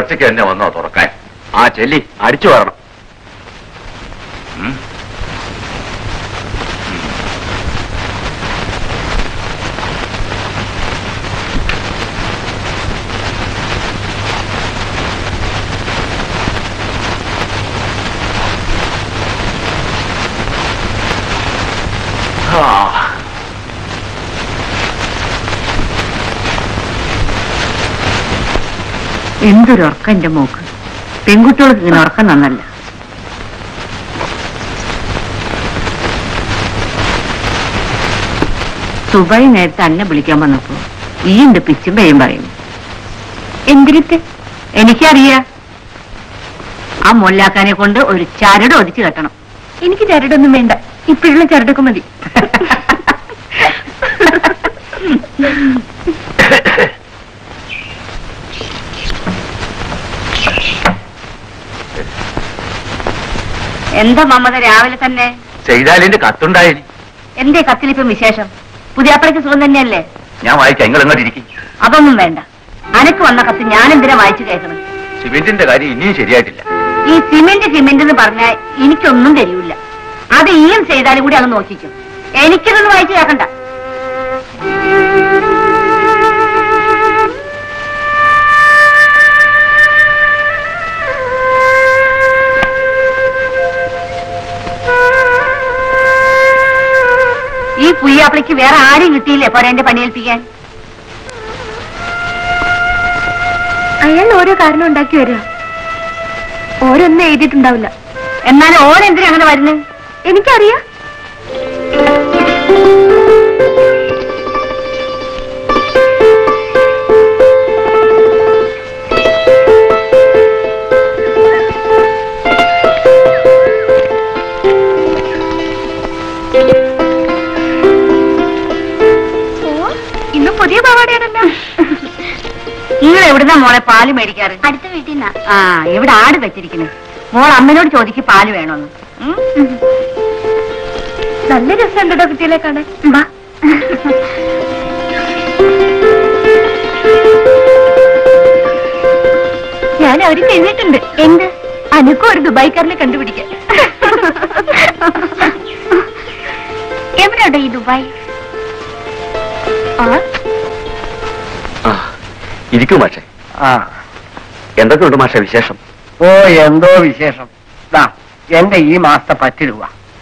പുലർച്ചയ്ക്ക് തന്നെ വന്നോ തുറക്കാൻ ആ ചെല്ലി അടിച്ചു വരണം ഉം. ആ എന്തൊരു ഉറക്കം എന്റെ മോക്ക് പെൺകുട്ടികൾക്ക് ഇങ്ങനെ ഉറക്കം നന്നല്ല സുബൈ നേരത്തെ അന്നെ വിളിക്കാൻ വന്നപ്പോ ഈ ഉണ്ട് പിച്ചും പേയും പറയുന്നു എന്തിരിട്ട് എനിക്കറിയാ ആ മൊല്ലാക്കാനെ കൊണ്ട് ഒരു ചരട് ഒതിച്ചു കെട്ടണം എനിക്ക് ചരടൊന്നും വേണ്ട ഇപ്പോഴുള്ള ചരടൊക്കെ മതി എന്താ മമത രാവിലെ തന്നെ ചെയ്താലിന്റെ കത്തുണ്ടായി എന്തേ കത്തിലിപ്പം വിശേഷം പുതിയാപ്പളയ്ക്ക് സുഖം തന്നെയല്ലേ ഞാൻ വായിക്കാം നിങ്ങൾ എങ്ങോട്ട് ഇരിക്കും അതൊന്നും വേണ്ട അനക്ക് വന്ന കത്ത് ഞാൻ എന്തിനാ വായിച്ചു കേൾക്കണം സിമെന്റിന്റെ കാര്യം ഇനിയും ശരിയായിട്ടില്ല ഈ സിമെന്റ് സിമെന്റ് എന്ന് പറഞ്ഞാൽ എനിക്കൊന്നും തരൂല്ല അത് ഈയും ചെയ്താലും കൂടി അങ്ങ് നോക്കിക്കും എനിക്കിതൊന്നും വായിച്ചു കേൾക്കണ്ട ഈ പുയ്യാപ്പിളിക്ക് വേറെ ആരും കിട്ടിയില്ലേ പോരെ എന്റെ പണിയേൽപ്പിക്കാൻ അയാൾ ഓരോ കാരണം ഉണ്ടാക്കി വരിക ഓരോന്നും എഴുതിയിട്ടുണ്ടാവില്ല എന്നാലും ഓരെന്തിനാ അങ്ങനെ വരുന്നത് എനിക്കറിയാം ഓ ഇന്ന് പുതിയ പാവാടയാണല്ലോ നിങ്ങൾ എവിടുന്നാ മോളെ പാല് മേടിക്കാറ് അടുത്ത വീട്ടിൽ നിന്നാ ആ ഇവിടെ ആട് വെച്ചിരിക്കുന്നു മോൾ അമ്മനോട് ചോദിക്ക് പാല് വേണോന്ന് ഉം? നല്ല രസമുണ്ടോ കുട്ടികളെ കാണാൻ വാ ഞാൻ അവര് ചെയ്തിട്ടുണ്ട് എന്ത് അനക്കും ഒരു ദുബായ്ക്കാരനെ കണ്ടുപിടിക്കാൻ എവിടെയുണ്ടോ ഈ ദുബായ് ആ ആ ഇരിക്കൂ മാഷെ ആ എന്തൊക്കെയുണ്ട് മാഷെ വിശേഷം ഓ എന്തോ വിശേഷം ദാ എന്റെ ഈ മാസത്തെ പത്ത് രൂപ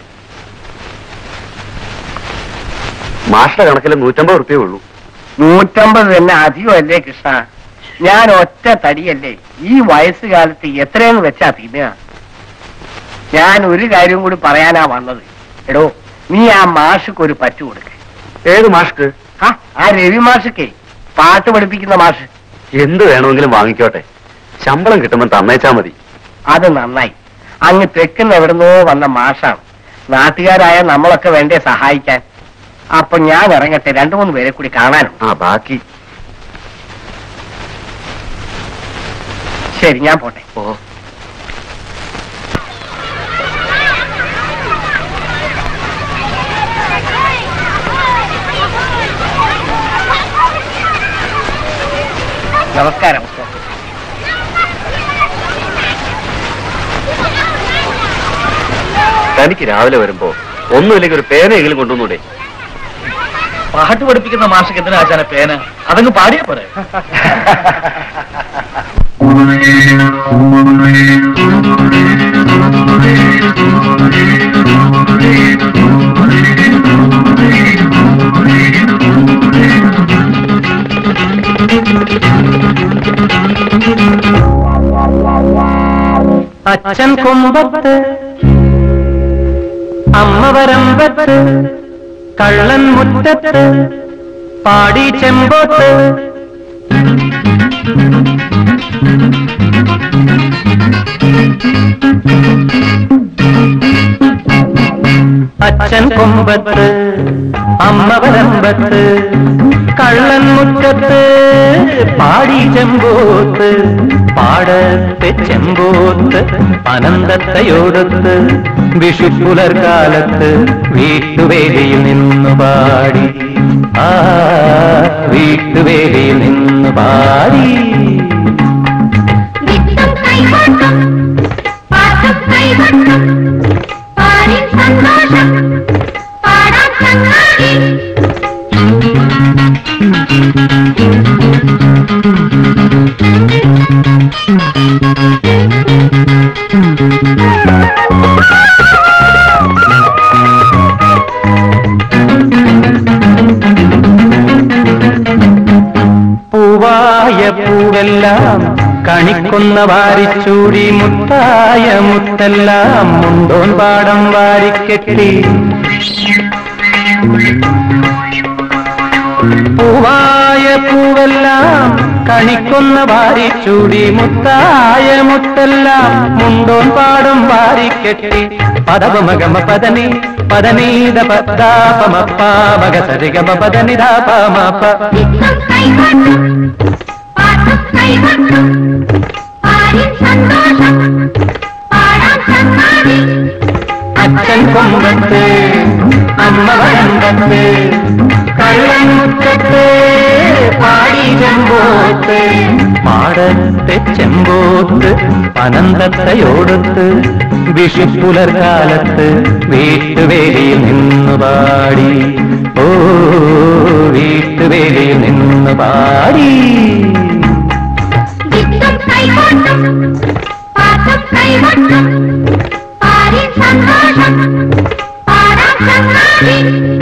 മാഷിന്റെ കണക്കിൽ നൂറ്റമ്പത് റുപ്യേ ഉള്ളൂ നൂറ്റമ്പത് തന്നെ അധികമല്ലേ കൃഷ്ണ ഞാൻ ഒറ്റ തടിയല്ലേ ഈ വയസ്സുകാലത്ത് എത്രയെന്ന് വെച്ചാ തിന്നുക ഞാൻ ഒരു കാര്യം കൂടി പറയാനാ വന്നത് എടോ നീ ആ മാഷക്ക് ഒരു പറ്റു കൊടുക്ക ഏത് മാഷ്ക്ക് ആ ആ രവി മാഷക്കേ പാട്ട് പഠിപ്പിക്കുന്ന മാഷ് എന്ത് വേണമെങ്കിലും വാങ്ങിക്കോട്ടെ ശമ്പളം കിട്ടുമ്പോൾ തന്നേച്ചാ മതി അത് നന്നായി അങ്ങ് തെക്കുന്ന എവിടുന്നോ വന്ന മാഷാണ് നാട്ടുകാരായ നമ്മളൊക്കെ വേണ്ടേ സഹായിക്കാൻ അപ്പൊ ഞാൻ ഇറങ്ങട്ടെ രണ്ടു മൂന്ന് പേരെ കൂടി കാണാനുണ്ട് ആ ബാക്കി ശരി ഞാൻ പോട്ടെ ഓ നമസ്കാരം തനിക്ക് രാവിലെ വരുമ്പോ ഒന്നുമില്ലെങ്കിൽ ഒരു പേനയെങ്കിലും കൊണ്ടുവന്നൂടെ പാട്ട് പഠിപ്പിക്കുന്ന മാഷക്ക് എന്തിനാ ആശാന പേന അതങ്ങ് പാടിയാ പോരെ അച്ഛൻ കൊമ്പത്ത് അമ്മ വരമ്പത്ത് കള്ളൻ മുറ്റത്ത് പാടി ചെമ്പോത്ത് അച്ഛൻ കൊമ്പത്ത് അമ്മ വരമ്പത്ത് കള്ളൻ മുറ്റത്ത് പാടി ചെമ്പോത്ത് പാടത്തെ ചെമ്പോത്ത് അനന്തത്തയോടത്ത് വിഷുപ്പുലർക്കാലത്ത് വീട്ടുവേലിയിൽ നിന്നു പാടി ആ വീട്ടുവേലിയിൽ നിന്നു പാടി പൂവായ പൂവെല്ലാം കണിക്കുന്ന വാരിച്ചൂടി മുത്തായ മുത്തെല്ലാം മുണ്ടോൻ പാടം വാരിക്കെട്ടി പൂവായ പൂവെല്ലാം കണിക്കുന്ന വാരിച്ചൂടി മുത്തായ മുത്തെല്ലാം മുണ്ടോൻ പാടം വാരിക്കെട്ടി പദപമഗമ പദനി പദനീത പദാപമപ്പാമക സരിഗമ പദനിധാപമപ നിത്യം കൈകൊട്ടും പാട്ടും കൈകൊട്ടും പാടിൻ സന്തോഷം പാടാൻ ചങ്ങാതി അച്ഛൻ കൊമ്പത്ത് അമ്മ വരമ്പത്ത് കള്ളൻ മുറ്റത്ത് പാടി ചെമ്പോത്ത് മാടത്തെ ചെമ്പോത്ത് അനന്തത്തയോടത്ത് വിഷുപ്പുലർക്കാലത്ത് വീട്ടുവേലിയിൽ നിന്നു പാടി ഓ വീട്ടുവേലിയിൽ നിന്നു പാടി നിത്യം കൈകൊട്ടും പാട്ടും കൈകൊട്ടും പാടിൻ സന്തോഷം പാടാൻ ചങ്ങാതി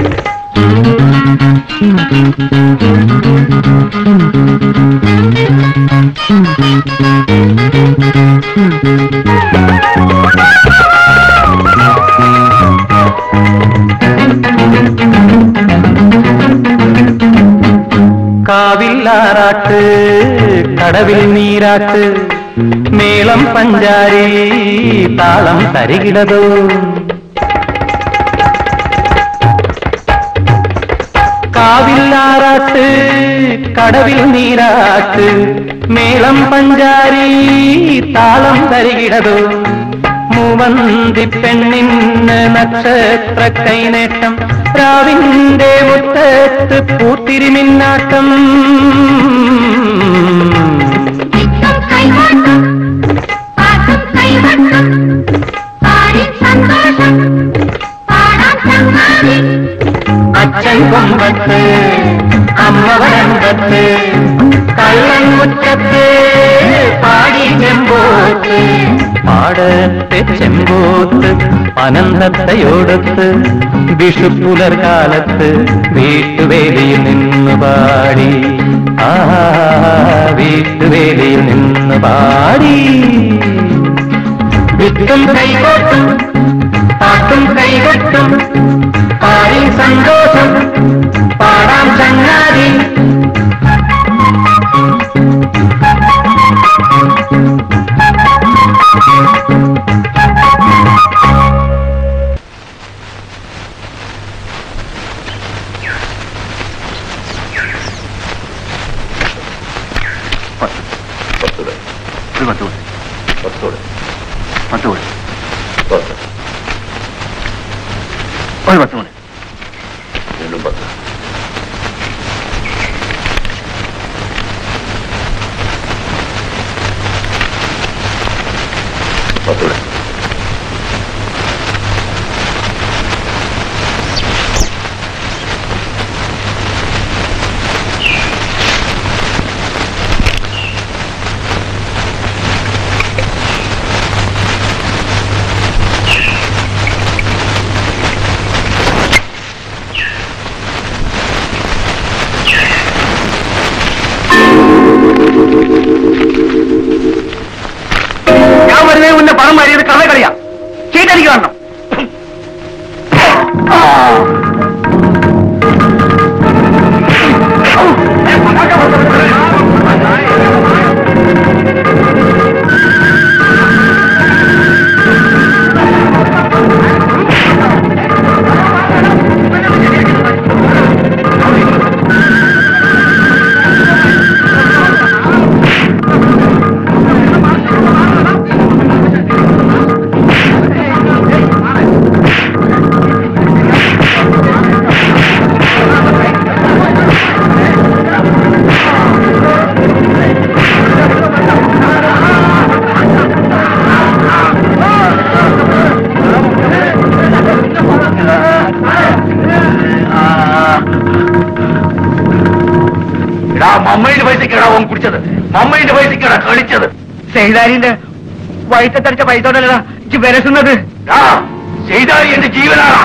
കാവില്ലാറാട്ട് കടവിൽ നീരാട്ട് മേളം പഞ്ചാരി താളം തരികിടതോ കാവില്ലാറാട്ട് കടവിൽ നീരാട്ട് മേളം പഞ്ചാരി താളം തരികിടതോ മൂവന്തി പെണ്ണിന് നക്ഷത്ര കൈനേട്ടം രാവിന്റെ മുറ്റത്ത് പൂത്തിരിമിന്നാട്ടം നിത്യം കൈകൊട്ടും പാട്ടും കൈകൊട്ടും പാടിൻ സന്തോഷം പാടാൻ ചങ്ങാതി അച്ഛൻ കൊമ്പത്ത് അമ്മ വരമ്പത്ത് കള്ളൻ മുറ്റത്ത് പാടി ചെമ്പോത്ത് പാടത്തെ ചെമ്പോത്ത് അനന്തത്തയോടത്ത് വിഷുപ്പുലർകാലത്ത് വീട്ടുവേലിയിൽ നിന്ന് പാടി ആ വീട്ടുവേലിയിൽ നിന്ന് പാടി വിത്തും കൈകൊട്ടും പാട്ടും കൈകൊട്ടും പാടി സന്തോഷം പാടാം ചങ്ങാതി പത്തൂടെ ഒരു പത്തൂടെ പത്തൂടെ പത്തൂടെ ഒരു പത്തൂടെ വീണ്ടും പത്ത് പത്തൂടെ ഞാൻ വരുന്നതിന് മുന്നേ പണം മാറിയത് കള്ളക്കളിയാ ചീട്ടടിക്ക് കാണണം എടാ മമ്മയുടെ പൈസക്കാണ് അവൻ കുടിച്ചത് മമ്മയുടെ പൈസക്കാണ് കളിച്ചത് സെഹിദാരിന്റെ വയറ്റത്തടിച്ച പൈസ കൊണ്ടല്ലടാ ഇജ്ജ് വിരസുന്നത് ചെയ്താൽ എന്റെ ജീവനാണ്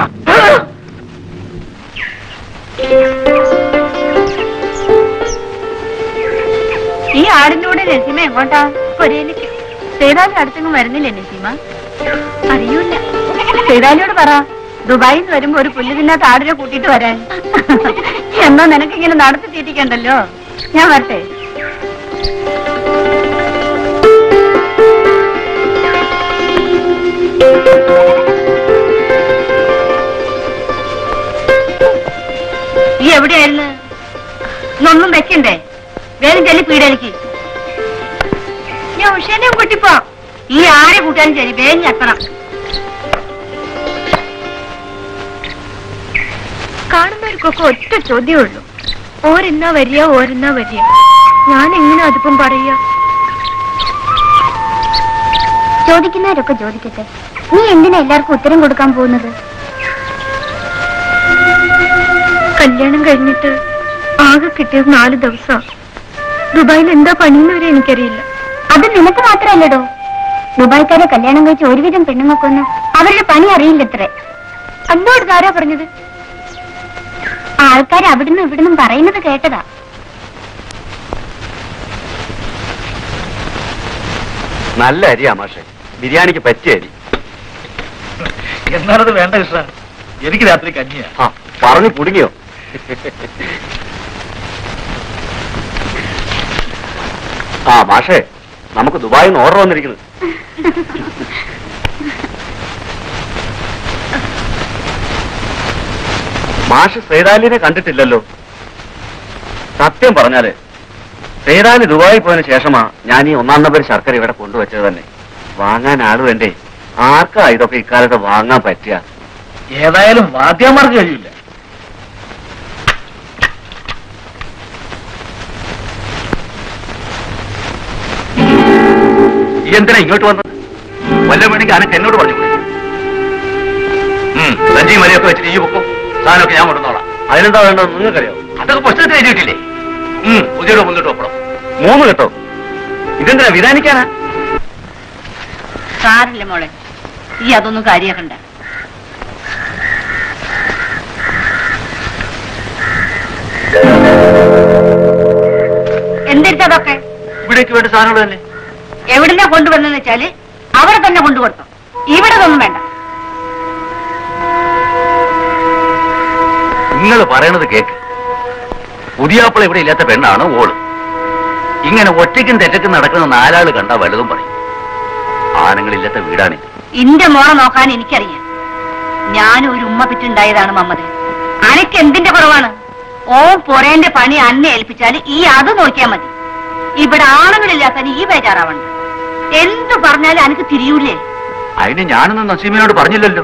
ഈ ആടിന്റെ കൂടെ നസീമ എങ്ങോട്ടാ പൊരയിലേക്ക് സേതാലി അടുത്തെങ്ങും വരുന്നില്ലേ നസീമ അറിയൂല സേതാലിയോട് പറ ദുബായിൽ നിന്ന് വരുമ്പോ ഒരു പുല്ല് തിന്നാത്ത ആടിനെ കൂട്ടിയിട്ട് വരാൻ എന്നാ നിനക്കിങ്ങനെ നടത്തി തീറ്റിക്കണ്ടല്ലോ ഞാൻ വരട്ടെ ഈ എവിടെയായിരുന്നു ഇന്നൊന്നും വെക്കണ്ടേ വേഗം ചെല്ലി പീഡനിക്ക് ഞാൻ ഉഷേനെയും കൂട്ടിപ്പോ ഈ ആരെ കൂട്ടാനും ശരി വേഗം എത്തണം കാണുന്നവർക്കൊക്കെ ഒറ്റ ചോദ്യമേ ഉള്ളൂ ഓരെന്നാ വരിക ഓരെന്നാ വരിക ഞാൻ എങ്ങനെ അതിപ്പം പറയാ ചോദിക്കുന്നവരൊക്കെ ചോദിക്കട്ടെ നീ എന്തിനാ എല്ലാവർക്കും ഉത്തരം കൊടുക്കാൻ പോകുന്നത് കല്യാണം കഴിഞ്ഞിട്ട് ആകെ കിട്ടിയത് നാല് ദിവസം ദുബായിൽ എന്താ പണിയെന്ന് വരെ എനിക്കറിയില്ല അത് നിനക്ക് മാത്രമല്ലടോ ദുബായ്ക്കാരെ കല്യാണം കഴിച്ച് ഒരുവിധം പെണ്ണുങ്ങൾക്കൊന്നും അവരുടെ പണി അറിയില്ലത്രേ അന്നോട് ആരാ പറഞ്ഞത് ആൾക്കാർ അവിടുന്ന് ഇവിടുന്നും പറയുന്നത് കേട്ടതാ നല്ല അരിയാ മാഷെ ബിരിയാണിക്ക് പറ്റിയ അരി എന്നാലത് വേണ്ട കൃഷ്ണ എനിക്ക് രാത്രി കഞ്ഞിയാ ആ പറഞ്ഞു കുടുങ്ങിയോ ആ മാഷേ നമുക്ക് ദുബായിൽ നിന്ന് ഓർഡർ വന്നിരിക്കുന്നത് മാഷ് സേതാലിനെ കണ്ടിട്ടില്ലല്ലോ സത്യം പറഞ്ഞാല് സേതാലി ദുബായിൽ പോയതിനു ശേഷമാ ഞാൻ ഈ ഒന്നാം നമ്പർ ശർക്കര ഇവിടെ കൊണ്ടുവച്ചത് തന്നെ വാങ്ങാൻ ആള് വേണ്ടേ ആർക്കാ ഇതൊക്കെ ഇക്കാലത്ത് വാങ്ങാൻ പറ്റുക ഏതായാലും വാദ്യന്മാർക്ക് കഴിയില്ല ഈ എന്തിനാ ഇങ്ങോട്ട് വന്നത് വല്ല വേണമെങ്കിൽ അനക്ക് എന്നോട് പറഞ്ഞു സഞ്ജി മലയൊക്കെ വെച്ചിട്ട് ഈ പൊക്കും സാധനമൊക്കെ ഞാൻ കൊണ്ടുവന്നോളാം അതിനെന്താ വേണ്ടത് നിങ്ങൾക്കറിയോ അതൊക്കെ പുസ്തകത്തിൽ എഴുതിയിട്ടില്ലേ പുതിയ മുന്നിട്ട് ഒപ്പണം മൂന്ന് കേട്ടോ ഇതെന്തിനാ വിധാനിക്കാനാ സാരില്ല മോളെ ഈ അതൊന്നും കാര്യാക്കണ്ട എന്തിരിച്ചതൊക്കെ ഇവിടേക്ക് വേണ്ട സാധനങ്ങൾ തന്നെ എവിടുന്നാ കൊണ്ടുവന്നെന്ന് വെച്ചാല് അവിടെ തന്നെ കൊണ്ടുകൊടുത്തു ഇവിടെ ഒന്നും വേണ്ട നിങ്ങൾ പറയണത് കേക്ക് പുതിയാപ്പിള ഇവിടെ ഇല്ലാത്ത പെണ്ണാണ് ഓള് ഇങ്ങനെ ഒറ്റയ്ക്കും തെറ്റയ്ക്കും നടക്കുന്ന നാലാള് കണ്ടാ വലുതും പറയും ആണുങ്ങളില്ലാത്ത വീടാണിത് ഇന്റെ മോളെ നോക്കാൻ എനിക്കറിയാം ഞാൻ ഒരു ഉമ്മ പിറ്റുണ്ടായതാണ് മമ്മത് അനക്ക് എന്തിന്റെ കുറവാണ് ഓ പൊരേന്റെ പണി അന്നെ ഏൽപ്പിച്ചാല് ഈ അത് നോക്കിയാ മതി ഇവിടെ ആണുങ്ങളില്ലാത്ത ഈ ബേജാറാവണ്ട എന്തു പറഞ്ഞാലും അനക്ക് തിരിയൂലേ അതിന് ഞാനൊന്നും നസീമിനോട് പറഞ്ഞില്ലല്ലോ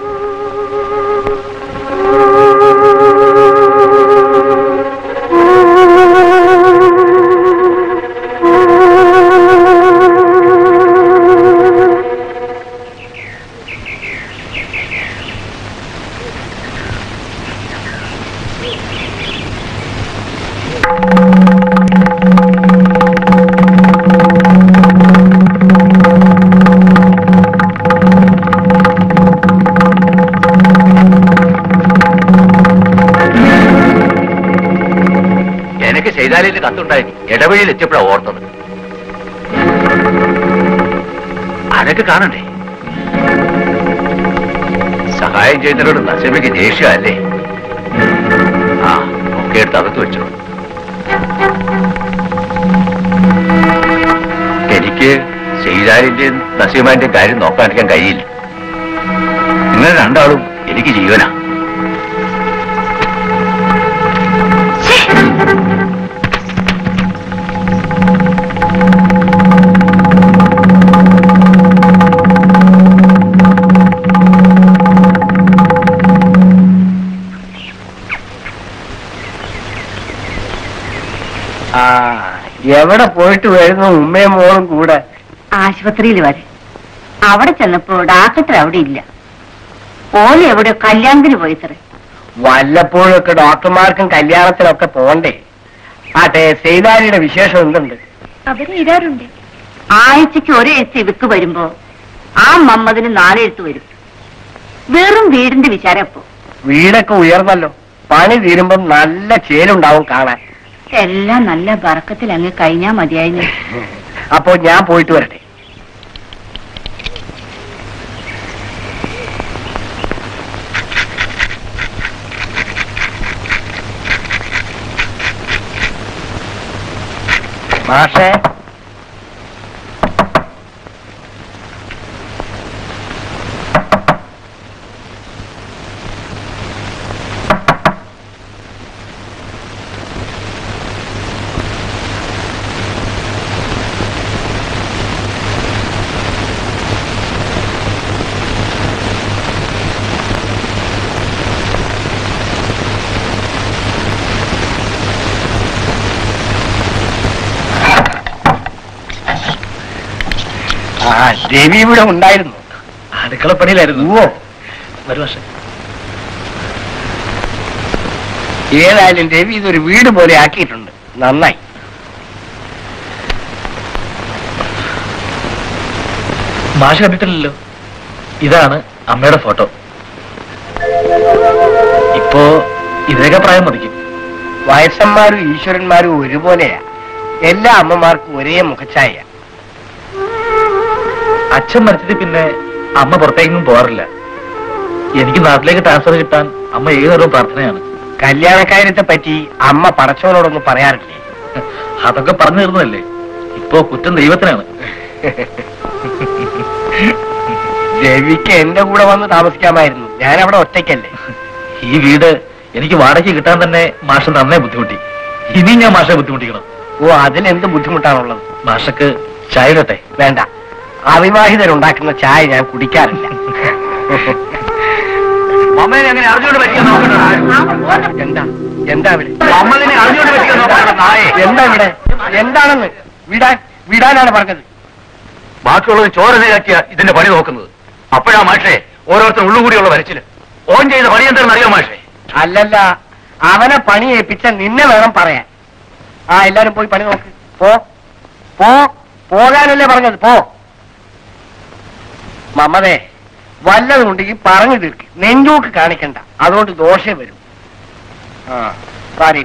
എനിക്ക് ചെയ്താലിന്റെ കത്തുണ്ടായി ഇടവഴിയിൽ എത്തിയപ്പോഴാ ഓർത്തത് അനക്ക് കാണണ്ടേ സഹായം ചെയ്യുന്നവരോട് നസീമിക്ക് ദേഷ്യമല്ലേ ആ ഒക്കെ എടുത്ത് അകത്ത് വെച്ചു എനിക്ക് ചെയ്താലിന്റെയും നസീമാന്റെയും കാര്യം നോക്കാണ്ടിരിക്കാൻ കഴിയില്ല നിങ്ങൾ രണ്ടാളും എനിക്ക് ജീവനാ ആ എവിടെ പോയിട്ട് വരുന്നു ഉമ്മയും മോളും കൂടെ ആശുപത്രിയിൽ വരെ അവിടെ ചെന്നപ്പോ ഡാക്ടർ അവിടെ ഇല്ല ഓല് എവിടെ കല്യാണത്തിന് പോയിത്രേ വല്ലപ്പോഴൊക്കെ ഡോക്ടർമാർക്കും കല്യാണത്തിനൊക്കെ പോണ്ടേ ആട്ടെ സെയ്താലിയുടെ വിശേഷം എന്തുണ്ട് അവര് ഇരാറുണ്ട് ആഴ്ചക്ക് ഒരെഴുത്ത് ഇവക്ക് വരുമ്പോ ആ മമ്മദിന് നാളെ എഴുത്ത് വരും വെറും വീടിന്റെ വിചാരം അപ്പോ വീടൊക്കെ ഉയർന്നല്ലോ പണി തീരുമ്പം നല്ല ചേലുണ്ടാവും കാണാൻ എല്ലാം നല്ല ബറക്കത്തിൽ അങ്ങ് കഴിഞ്ഞാ മതിയായിരുന്നു അപ്പോ ഞാൻ പോയിട്ട് വരട്ടെ മാഷേ ആ രവി ഇവിടെ ഉണ്ടായിരുന്നു അടുക്കളപ്പണിയിലായിരുന്നു ഓ ഒരു വർഷം ഏതായാലും രവി ഇതൊരു വീട് പോലെ ആക്കിയിട്ടുണ്ട് നന്നായി മാഷ് കണ്ടിട്ടില്ലല്ലോ ഇതാണ് അമ്മയുടെ ഫോട്ടോ ഇപ്പോ ഇതിനൊക്കെ പ്രായം മതിക്കും വയസ്സന്മാരും ഈശ്വരന്മാരും ഒരുപോലെയാ എല്ലാ അമ്മമാർക്കും ഒരേ മുഖച്ഛായ അച്ഛൻ മരിച്ചതിൽ പിന്നെ അമ്മ പുറത്തേക്കൊന്നും പോകാറില്ല എനിക്ക് നാട്ടിലേക്ക് ട്രാൻസ്ഫർ കിട്ടാൻ അമ്മ ഏതൊരു പ്രാർത്ഥനയാണ് കല്യാണക്കാര്യത്തെ പറ്റി അമ്മ പടച്ചവനോടൊന്നും പറയാറില്ലേ അതൊക്കെ പറഞ്ഞു തീർന്നതല്ലേ ഇപ്പോ കുറ്റം ദൈവത്തിനാണ് രവിക്ക് എന്റെ കൂടെ വന്ന് താമസിക്കാമായിരുന്നു ഞാൻ അവിടെ ഒറ്റയ്ക്കല്ലേ ഈ വീട് എനിക്ക് വാടകയ്ക്ക് കിട്ടാൻ തന്നെ മാഷ് നന്നേ ബുദ്ധിമുട്ടി ഇനിയും ഞാൻ മാഷെ ബുദ്ധിമുട്ടിക്കണം ഓ അതിലെന്ത് ബുദ്ധിമുട്ടാണുള്ളത് മാഷക്ക് ചായ ഇടട്ടെ വേണ്ട അവിവാഹിതരുണ്ടാക്കുന്ന ചായ ഞാൻ കുടിക്കാറില്ല എന്താ എന്താ ഇവിടെ എന്താ ഇവിടെ എന്താണെന്ന് വിടാൻ വിടാനാണ് പറഞ്ഞത് ബാക്കിയുള്ളത് ചോര നേരാക്കിയ ഇതിന്റെ പണി നോക്കുന്നത് അപ്പോഴാ മാഷേ ഓരോരുത്തർ ഉള്ളുകൂടിയുള്ള വരച്ചില് ഓൻ ചെയ്ത പണി എന്താണെന്ന് അറിയാം മാഷേ അല്ലല്ല അവനെ പണി ഏൽപ്പിച്ച നിന്നെ വേണം പറയാൻ ആ എല്ലാരും പോയി പണി നോക്ക് പോ പോ പോകാനല്ലേ പറഞ്ഞത് പോ മമ്മതേ വല്ലതുണ്ടെങ്കിൽ പറഞ്ഞു തീർക്ക് നെഞ്ചൂക്ക് കാണിക്കണ്ട അതുകൊണ്ട് ദോഷം വരും ആ സാരി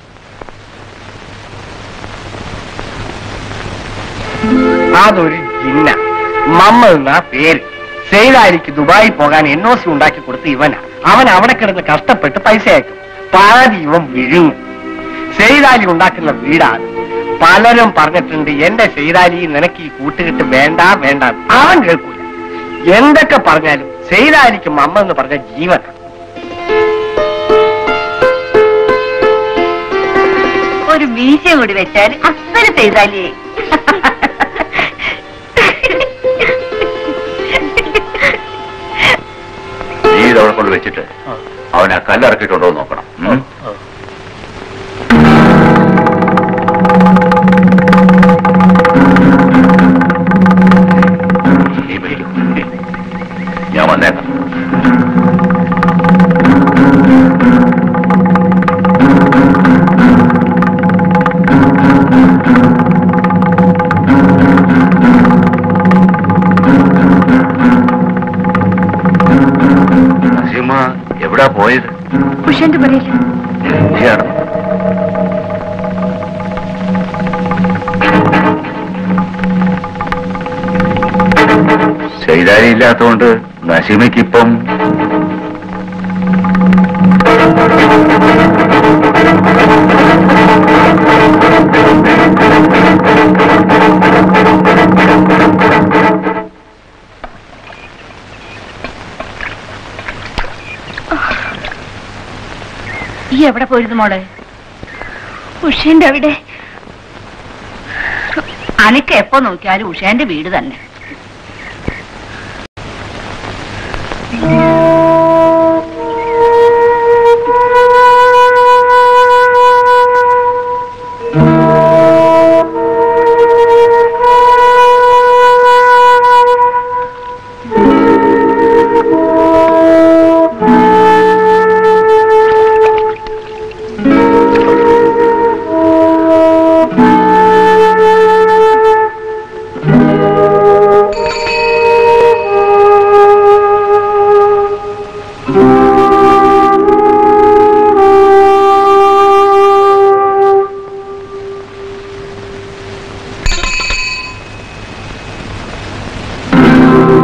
അതൊരു ജിന്ന മമ്മ എന്നാ പേര് സെയ്താലിക്ക് ദുബായി പോകാൻ എൻ ഒ സി ഉണ്ടാക്കി കൊടുത്ത് ഇവനാ അവൻ അവിടെ കിടന്ന് കഷ്ടപ്പെട്ട് പൈസ അയക്കും പാതി ഇവൻ വിഴുങ്ങും സെയ്താലി ഉണ്ടാക്കുന്ന വീടാണ് പലരും പറഞ്ഞിട്ടുണ്ട് എന്റെ സെയ്താലി നിനക്ക് ഈ കൂട്ടുകെട്ട് വേണ്ട വേണ്ട അവൻ കേൾക്കൂല എന്തൊക്കെ പറഞ്ഞാലും സെയ്താലിക്ക് മമ്മ എന്ന് പറഞ്ഞ ജീവന ഒരു മീശ കൂടി വെച്ചാൽ അസല് ചെയ്താലേ നീ ഇതവിടെ കൊണ്ട് വെച്ചിട്ട് അവൻ ആ കല്ലിറക്കിയിട്ടുണ്ടോ എന്ന് നോക്കണം ഉം? നീ പിടിക്കൂ. ഞാൻ വന്നേക്കാം നസീമ എവിടാ പോയത് ഉഷന്റെ പറയില്ല നീയാണ് ചെയ്താരി ഇല്ലാത്തോണ്ട് നസീമയ്ക്കിപ്പം ഈ എവിടെ പോയിരുന്നു മോളെ ഉഷന്റെ അവിടെ അനക്ക് എപ്പോ നോക്കിയാലും ഉഷേന്റെ വീട് തന്നെ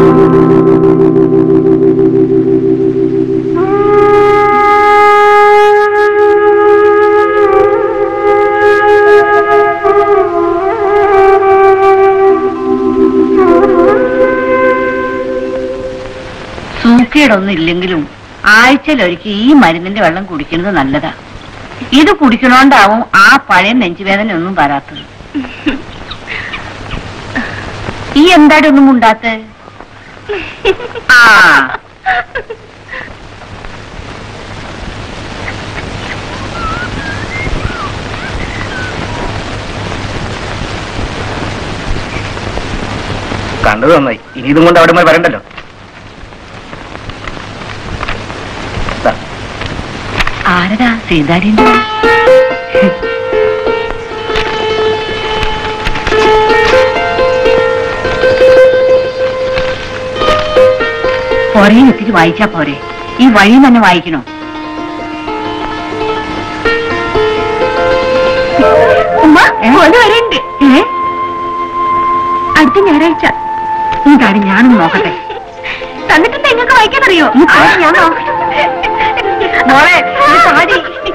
സൂക്കേടൊന്നും ഇല്ലെങ്കിലും ആഴ്ചയിലൊരിക്കൽ ഈ മരുന്നിന്റെ വെള്ളം കുടിക്കുന്നത് നല്ലതാ ഇത് കുടിക്കണോണ്ടാവും ആ പഴയ നെഞ്ചുവേദന ഒന്നും വരാത്തത് ഈ എന്താടി ഒന്നും ഉണ്ടാത്ത ആ കണ്ടത് നന്നായി ഇനി ഇതും കൊണ്ട് അവിടെ പോയി വരണ്ടല്ലോ ദാ, ആരടാ സീതാരിന്റെ പുറയിൽ ഇത്തിരി വായിച്ചാ പോരെ ഈ വഴി തന്നെ വായിക്കണോ ഉമ്മ ഏ? ഓല് വരണ്ട് ഏ അടുത്ത ഞായറാഴ്ച ഈ കാര്യം ഞാനൊന്ന് നോക്കട്ടെ തന്നിട്ട് നിങ്ങൾക്ക് വായിക്കാൻ അറിയോ ഈ ആ, കാര്യം ഞാൻ നോക്കാം മോളെ ഈ സാരി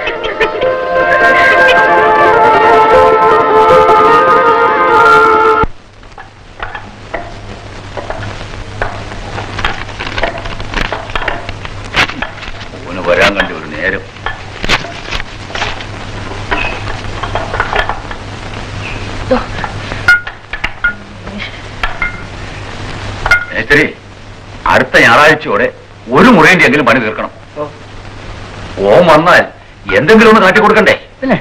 ഓന് വരാൻ കണ്ട ഒരു നേരം മേസ്ത്രി അടുത്ത ഞായറാഴ്ചയോടെ ഒരു മുറേന്റെ എങ്കിലും പണി തീർക്കണം ഓൻ വന്നാൽ എന്തെങ്കിലും ഒന്ന് കാട്ടിക്കൊടുക്കണ്ടേ പിന്നെ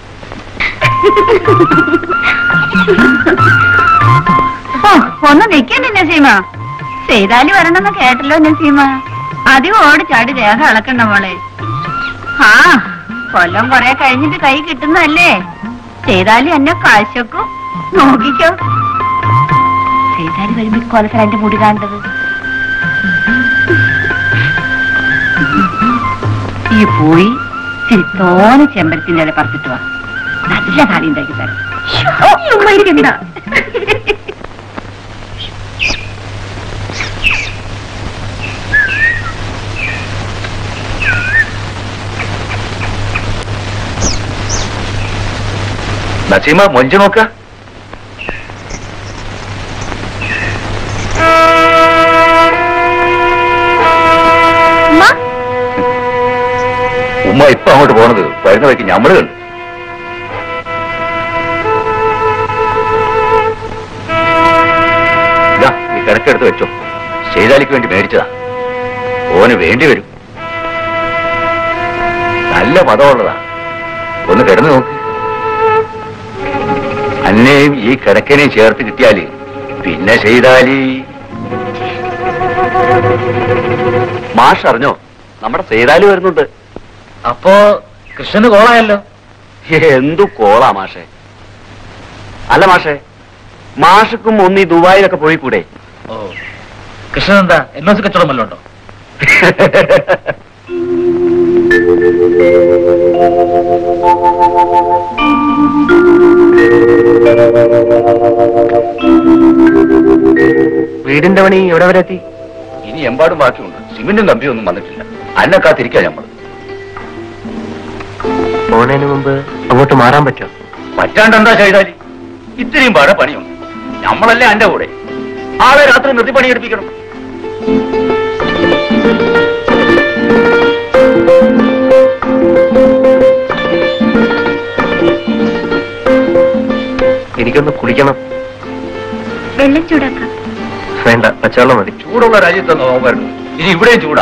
ഓ ഒന്ന് നിക്കണ്ടേ നസീമ ചെയ്താലി വരണമെന്ന് കേട്ടല്ലോ നസീമ അധികം ഓടി ചാടി ദേഹം ഇളക്കണ്ട മോളെ ആ കൊല്ലം കൊറേ കഴിഞ്ഞിട്ട് കൈ കിട്ടുന്നതല്ലേ ചെയ്താലി എന്നെ കാശക്കും നോക്കിക്കോ ചെയ്താല് വരുമ്പോ കൊലത്തിൽ എന്റെ മുടി കാണേണ്ടത് ഈ പോയി തിരുത്തോനെ ചെമ്പരത്തിന്റെ ഇല പറിച്ചിട്ട് വാ നല്ല കാര്യം ഉണ്ടാക്കി തരാം ഉമ്മയിരിക്കണ്ട നസീമ മൊഞ്ചു നോക്ക ഉമ്മ ഉമ്മ ഇപ്പൊ അങ്ങോട്ട് പോണത് വരുന്ന വഴിക്ക് ഞമ്മള് കണ്ടു ഇതാ, ഈ കിടക്കെടുത്ത് വെച്ചോ ചെയ്താലിക്ക് വേണ്ടി മേടിച്ചതാ ഓന് വേണ്ടി വരും നല്ല പദമുള്ളതാ ഒന്ന് കിടന്നു നോക്ക് അന്നേയും ഈ കിടക്കനെയും ചേർത്ത് കിട്ടിയാല് പിന്നെ ചെയ്താലി മാഷ് അറിഞ്ഞോ നമ്മുടെ ചെയ്താലി വരുന്നുണ്ട് അപ്പോ കൃഷ്ണന് കോളായല്ലോ എന്തു കോളാ മാഷെ അല്ല മാഷെ മാഷക്കും ഒന്ന് ഈ ദുബായിലൊക്കെ പോയി കൂടെ ഓ കൃഷ്ണൻ എന്താ എൻ ഒ സി കച്ചവടം വല്ലതും ഉണ്ടോ വീടിന്റെ പണി എവിടെ വരെ എത്തി ഇനി എമ്പാടും ബാക്കിയുണ്ട് സിമെന്റും കമ്പിയും ഒന്നും വന്നിട്ടില്ല അന്നെ കാത്തിരിക്കാം നമ്മൾ പോണതിന് മുമ്പ് അങ്ങോട്ട് മാറാൻ പറ്റുമോ പറ്റാണ്ട് എന്താ ചെയ്താലി ഇത്രയും പാടെ പണിയുണ്ട് നമ്മളല്ലേ അന്റെ കൂടെ ആളെ രാത്രി നിർത്തി പണിയെടുപ്പിക്കണം എനിക്കൊന്ന് കുളിക്കണം വെള്ളം ചൂടാക്കാം വേണ്ട പച്ചവെള്ളം മതി ചൂടുള്ള രാജ്യത്ത് നോക്കാറുണ്ട് ഇനി ഇവിടെയും ചൂടാ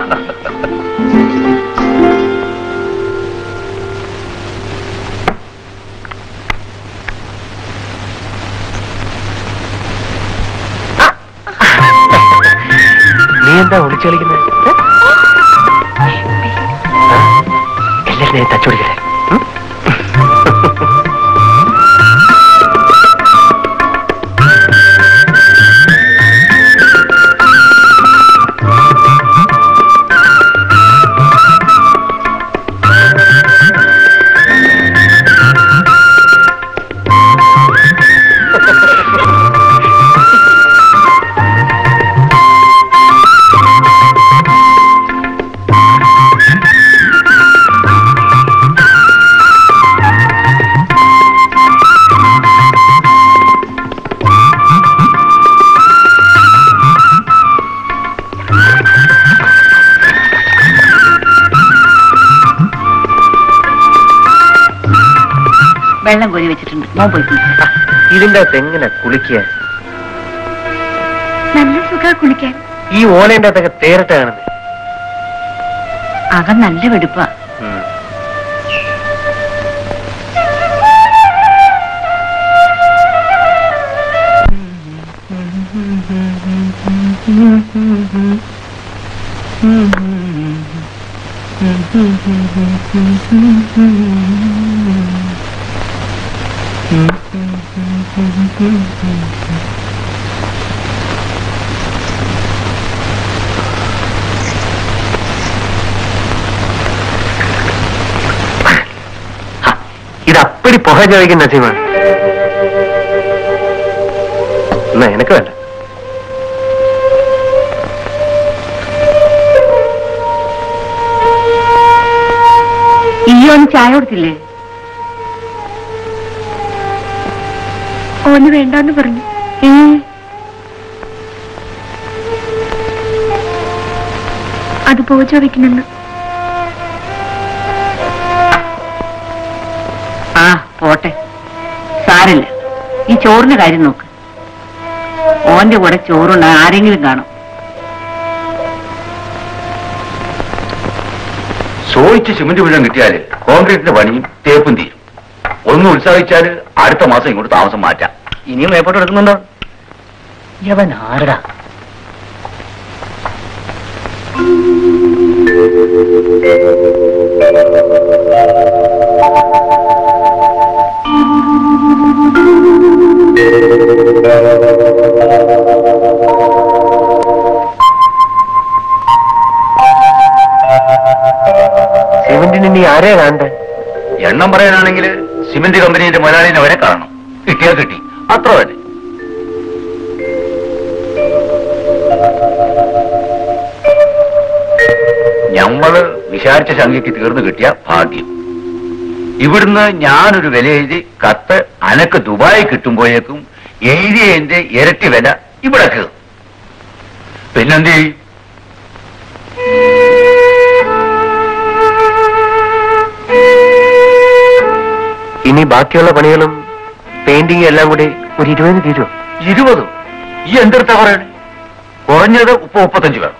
നീ എന്താ ഒളിച്ചു കളിക്കുന്നത് എല്ലാരും ഞാൻ തച്ചുപിടിക്കട്ടെ ഉം? വെള്ളം കോരി വെച്ചിട്ടുണ്ട് മോൻ പോയി കുളിക്ക്. ഇതിന്റെ അകത്ത് എങ്ങനെ കുളിക്കുക നല്ല സുഖ കുളിക്കാൻ ഈ ഓലയുടെ അകത്തൊക്കെ തേരട്ട് കാണുന്നത് അകം നല്ല വെടുപ്പാ ഇത് അപ്പടി പുക ചോദിക്കുന്ന നസീമ എന്നാ എനക്ക് വേണ്ട ഈയോന് ചായ കൊടുത്തില്ലേ ഓന് വേണ്ടാന്ന് പറഞ്ഞു ഏ അത് പോ ചോദിക്കണെന്ന് ആ പോട്ടെ സാരില്ല ഈ ചോറിന്റെ കാര്യം നോക്ക് ഓന്റെ കൂടെ ചോറുണ്ട ആരെങ്കിലും കാണും ചോദിച്ച് സിമന്റ് മുഴുവൻ കിട്ടിയാല് കോൺക്രീറ്റിന്റെ പണിയും തേപ്പും തീരും ഒന്ന് ഉത്സാഹിച്ചാല് അടുത്ത മാസം ഇങ്ങോട്ട് താമസം മാറ്റാം ഇനിയും മേപ്പോട്ട് എടുക്കുന്നുണ്ടോ യവൻ ആരടാ സിമന്റിന് ഇനി ആരെയാ കാണണ്ടേ എണ്ണം പറയാനാണെങ്കിൽ സിമന്റ് കമ്പനിയുടെ മുതലാളിനെ വരെ കാണണം കിട്ടിയാൽ കിട്ടി അത്ര തന്നെ ഞമ്മള് വിചാരിച്ച സംഖ്യക്ക് തീർന്നു കിട്ടിയ ഭാഗ്യം ഇവിടുന്ന് ഞാനൊരു വില എഴുതി കത്ത് അനക്ക് ദുബായി കിട്ടുമ്പോഴേക്കും എഴുതിയതിന്റെ ഇരട്ടി വില ഇവിടെ കയറും പിന്നെന്ത് ചെയ്യും ഇനി ബാക്കിയുള്ള പണികളും പെയിന്റിങ് എല്ലാം കൂടി ഒരു ഇരുപതിന് തീരുമോ ഇരുപതും ഈ എന്തെടുത്താ പറയണേ കുറഞ്ഞത് മുപ്പ മുപ്പത്തഞ്ച് വേണം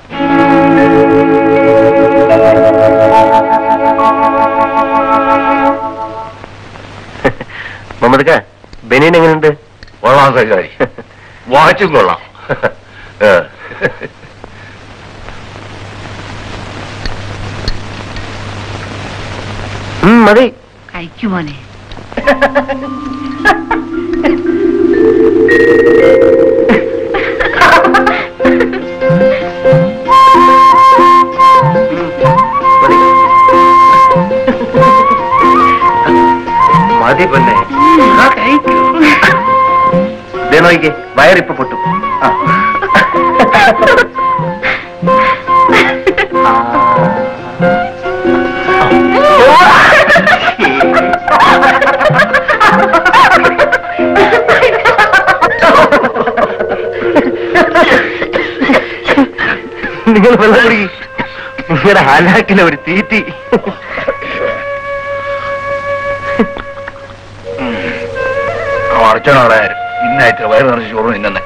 മുഹമ്മദ് ഖാൻ ബെനീൻ എങ്ങനെയുണ്ട് കൊള്ളാം സഹകാരി വാച്ചും കൊള്ളാം ഏ. ഉം, മതി കഴിക്കുമോനെ മതി മതി പൊന്നെ ദേ നോക്കിക്കേ വയറിപ്പ് പൊട്ടും ആ. നിങ്ങൾ വെള്ളം കുടിക്കും നിങ്ങളുടെ ഹാലാക്കിലെ ഒരു തീറ്റി അടച്ചോണവിടെ ഇന്നായിട്ട് വയറ് നിറച്ച് ചോറും ഇന്നെ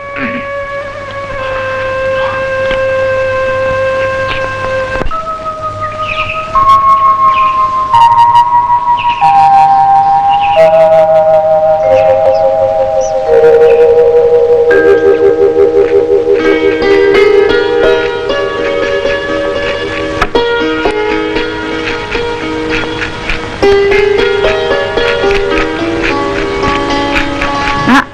ആ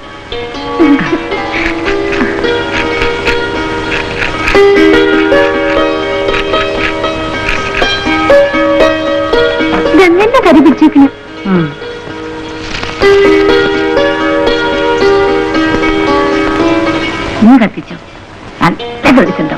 ഗംഗന്റെ കരി പിടിച്ചേക്കണ് ഉം. നീ കത്തിച്ചോ നല്ല വെളിച്ചുണ്ടാവും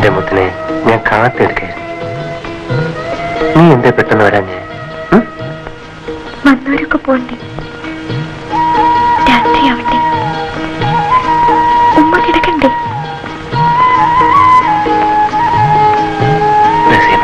എന്റെ മുത്തിനെ ഞാൻ കാത്തെടുക്കായിരുന്നു നീ എന്താ പെട്ടെന്ന് വരാൻ ഞാൻ വന്നവരൊക്കെ പോണ്ടേ രാത്രിയാവട്ടെ ഉമ്മ കിടക്കണ്ടേ നസീമ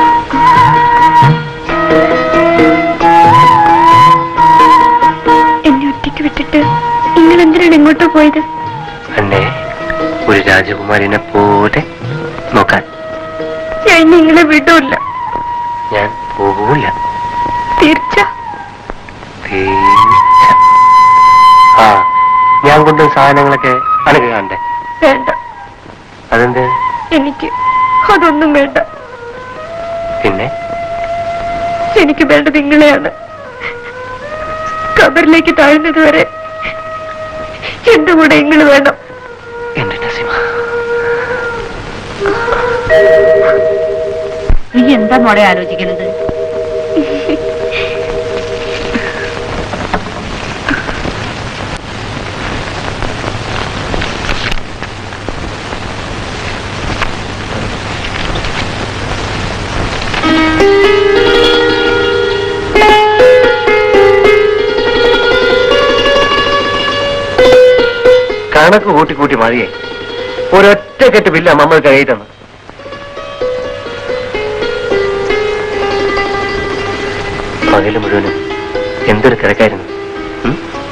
എന്നെ ഒറ്റയ്ക്ക് വിട്ടിട്ട് നിങ്ങൾ എന്തിനാണ് എങ്ങോട്ടോ പോയത് എന്നെ ഒരു രാജകുമാരിനെ പോലെ നോക്കാൻ ഞാൻ നിങ്ങളെ വിടൂല്ല ഞാൻ പോകൂല തീർച്ച തീർച്ച ആ ഞാൻ കൊണ്ടുവന്ന സാധനങ്ങളൊക്കെ അനക്ക് കാണണ്ടേ വേണ്ട അതെന്ത് എനിക്ക് അതൊന്നും വേണ്ട പിന്നെ എനിക്ക് വേണ്ടത് നിങ്ങളെയാണ് കബറിലേക്ക് താഴ്ന്നത് വരെ എന്റെ കൂടെ നിങ്ങൾ വേണം എന്റെ നസീമ നീ എന്താ മോളെ ആലോചിക്കുന്നത് കണക്ക് കൂട്ടി കൂട്ടി മതിയേ ഒരൊറ്റ കെട്ട് ബില്ല നമ്മൾ കൈ തന്നു പകല് മുഴുവനും എന്തൊരു തിരക്കായിരുന്നു ഉം?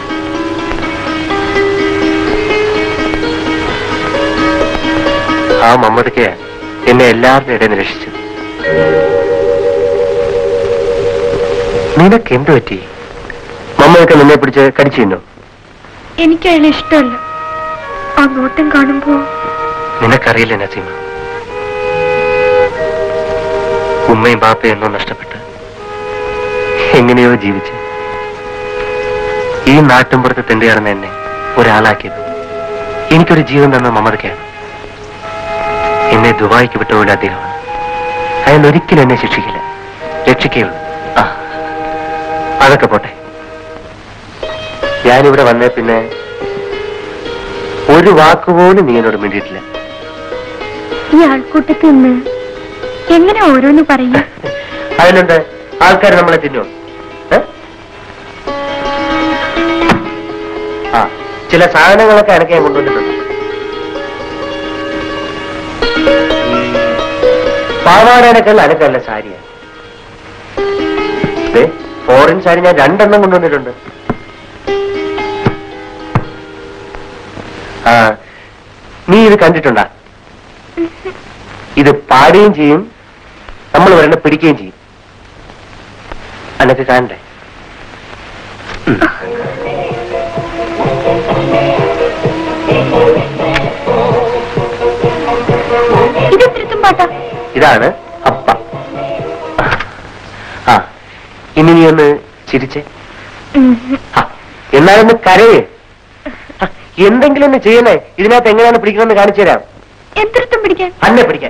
ആ മമ്മദക്ക് എന്നെ എല്ലാവരുടെ ഇടയിൽ നിന്ന് രക്ഷിച്ചു നിനക്ക് എന്ത് പറ്റി മമ്മയൊക്കെ നിന്നെ പിടിച്ച് കടിച്ചു തിന്നോ എനിക്ക് അയാളെ ഇഷ്ടമല്ല ആ നോട്ടം കാണുമ്പോ നിനക്കറിയില്ല നസീമ ഉമ്മയും ബാപ്പയും എന്നോ നഷ്ടപ്പെട്ട് എങ്ങനെയോ ജീവിച്ച് ഈ നാട്ടിൻപുറത്ത് തെണ്ടി കിടന്ന എന്നെ ഒരാളാക്കിയത് എനിക്കൊരു ജീവൻ തന്ന മമതയ്ക്കാണ് എന്നെ ദുബായിക്ക് വിട്ടുപോലും അദ്ദേഹമാണ് അയാൾ ഒരിക്കലും എന്നെ ശിക്ഷിക്കില്ല രക്ഷിക്കുകയുള്ളൂ ആ അതൊക്കെ പോട്ടെ ഞാനിവിടെ വന്നേ പിന്നെ ഒരു വാക്കുപോലും നീ എന്നോട് മിണ്ടിയിട്ടില്ല ഈ ആൾക്കൂട്ടത്തിൽ നിന്ന് എങ്ങനെ ഓരോന്ന് പറയും അതിനെന്ത് ആൾക്കാർ നമ്മളെ തിന്നോ ഏ? ആ ചില സാധനങ്ങളൊക്കെ അനക്ക് ഞാൻ കൊണ്ടുവന്നിട്ടുണ്ട് പാവാടേനൊക്കെ അനക്കല്ല സാരിയാ ദേ, ഫോറിൻ സാരി ഞാൻ രണ്ടെണ്ണം കൊണ്ടുവന്നിട്ടുണ്ട് ആ നീ ഇത് കണ്ടിട്ടുണ്ടാ ഇത് പാടുകയും ചെയ്യും നമ്മൾ വരണ്ട പിടിക്കുകയും ചെയ്യും അനക്ക് കാണണ്ടേ ഉം. ഇതെത്തിരുത്തും പാട്ടാ ഇതാണ് അപ്പ ആ ഇനി നീ ഒന്ന് ചിരിച്ചേ ആ, എന്നാലൊന്ന് കരയേ ആ, എന്തെങ്കിലും ഒന്ന് ചെയ്യണേ ഇതിനകത്ത് എങ്ങനെയാണ് പിടിക്കണമെന്ന് കാണിച്ചു തരാം എന്തിരുത്തും പിടിക്കാൻ അന്നെ പിടിക്കാൻ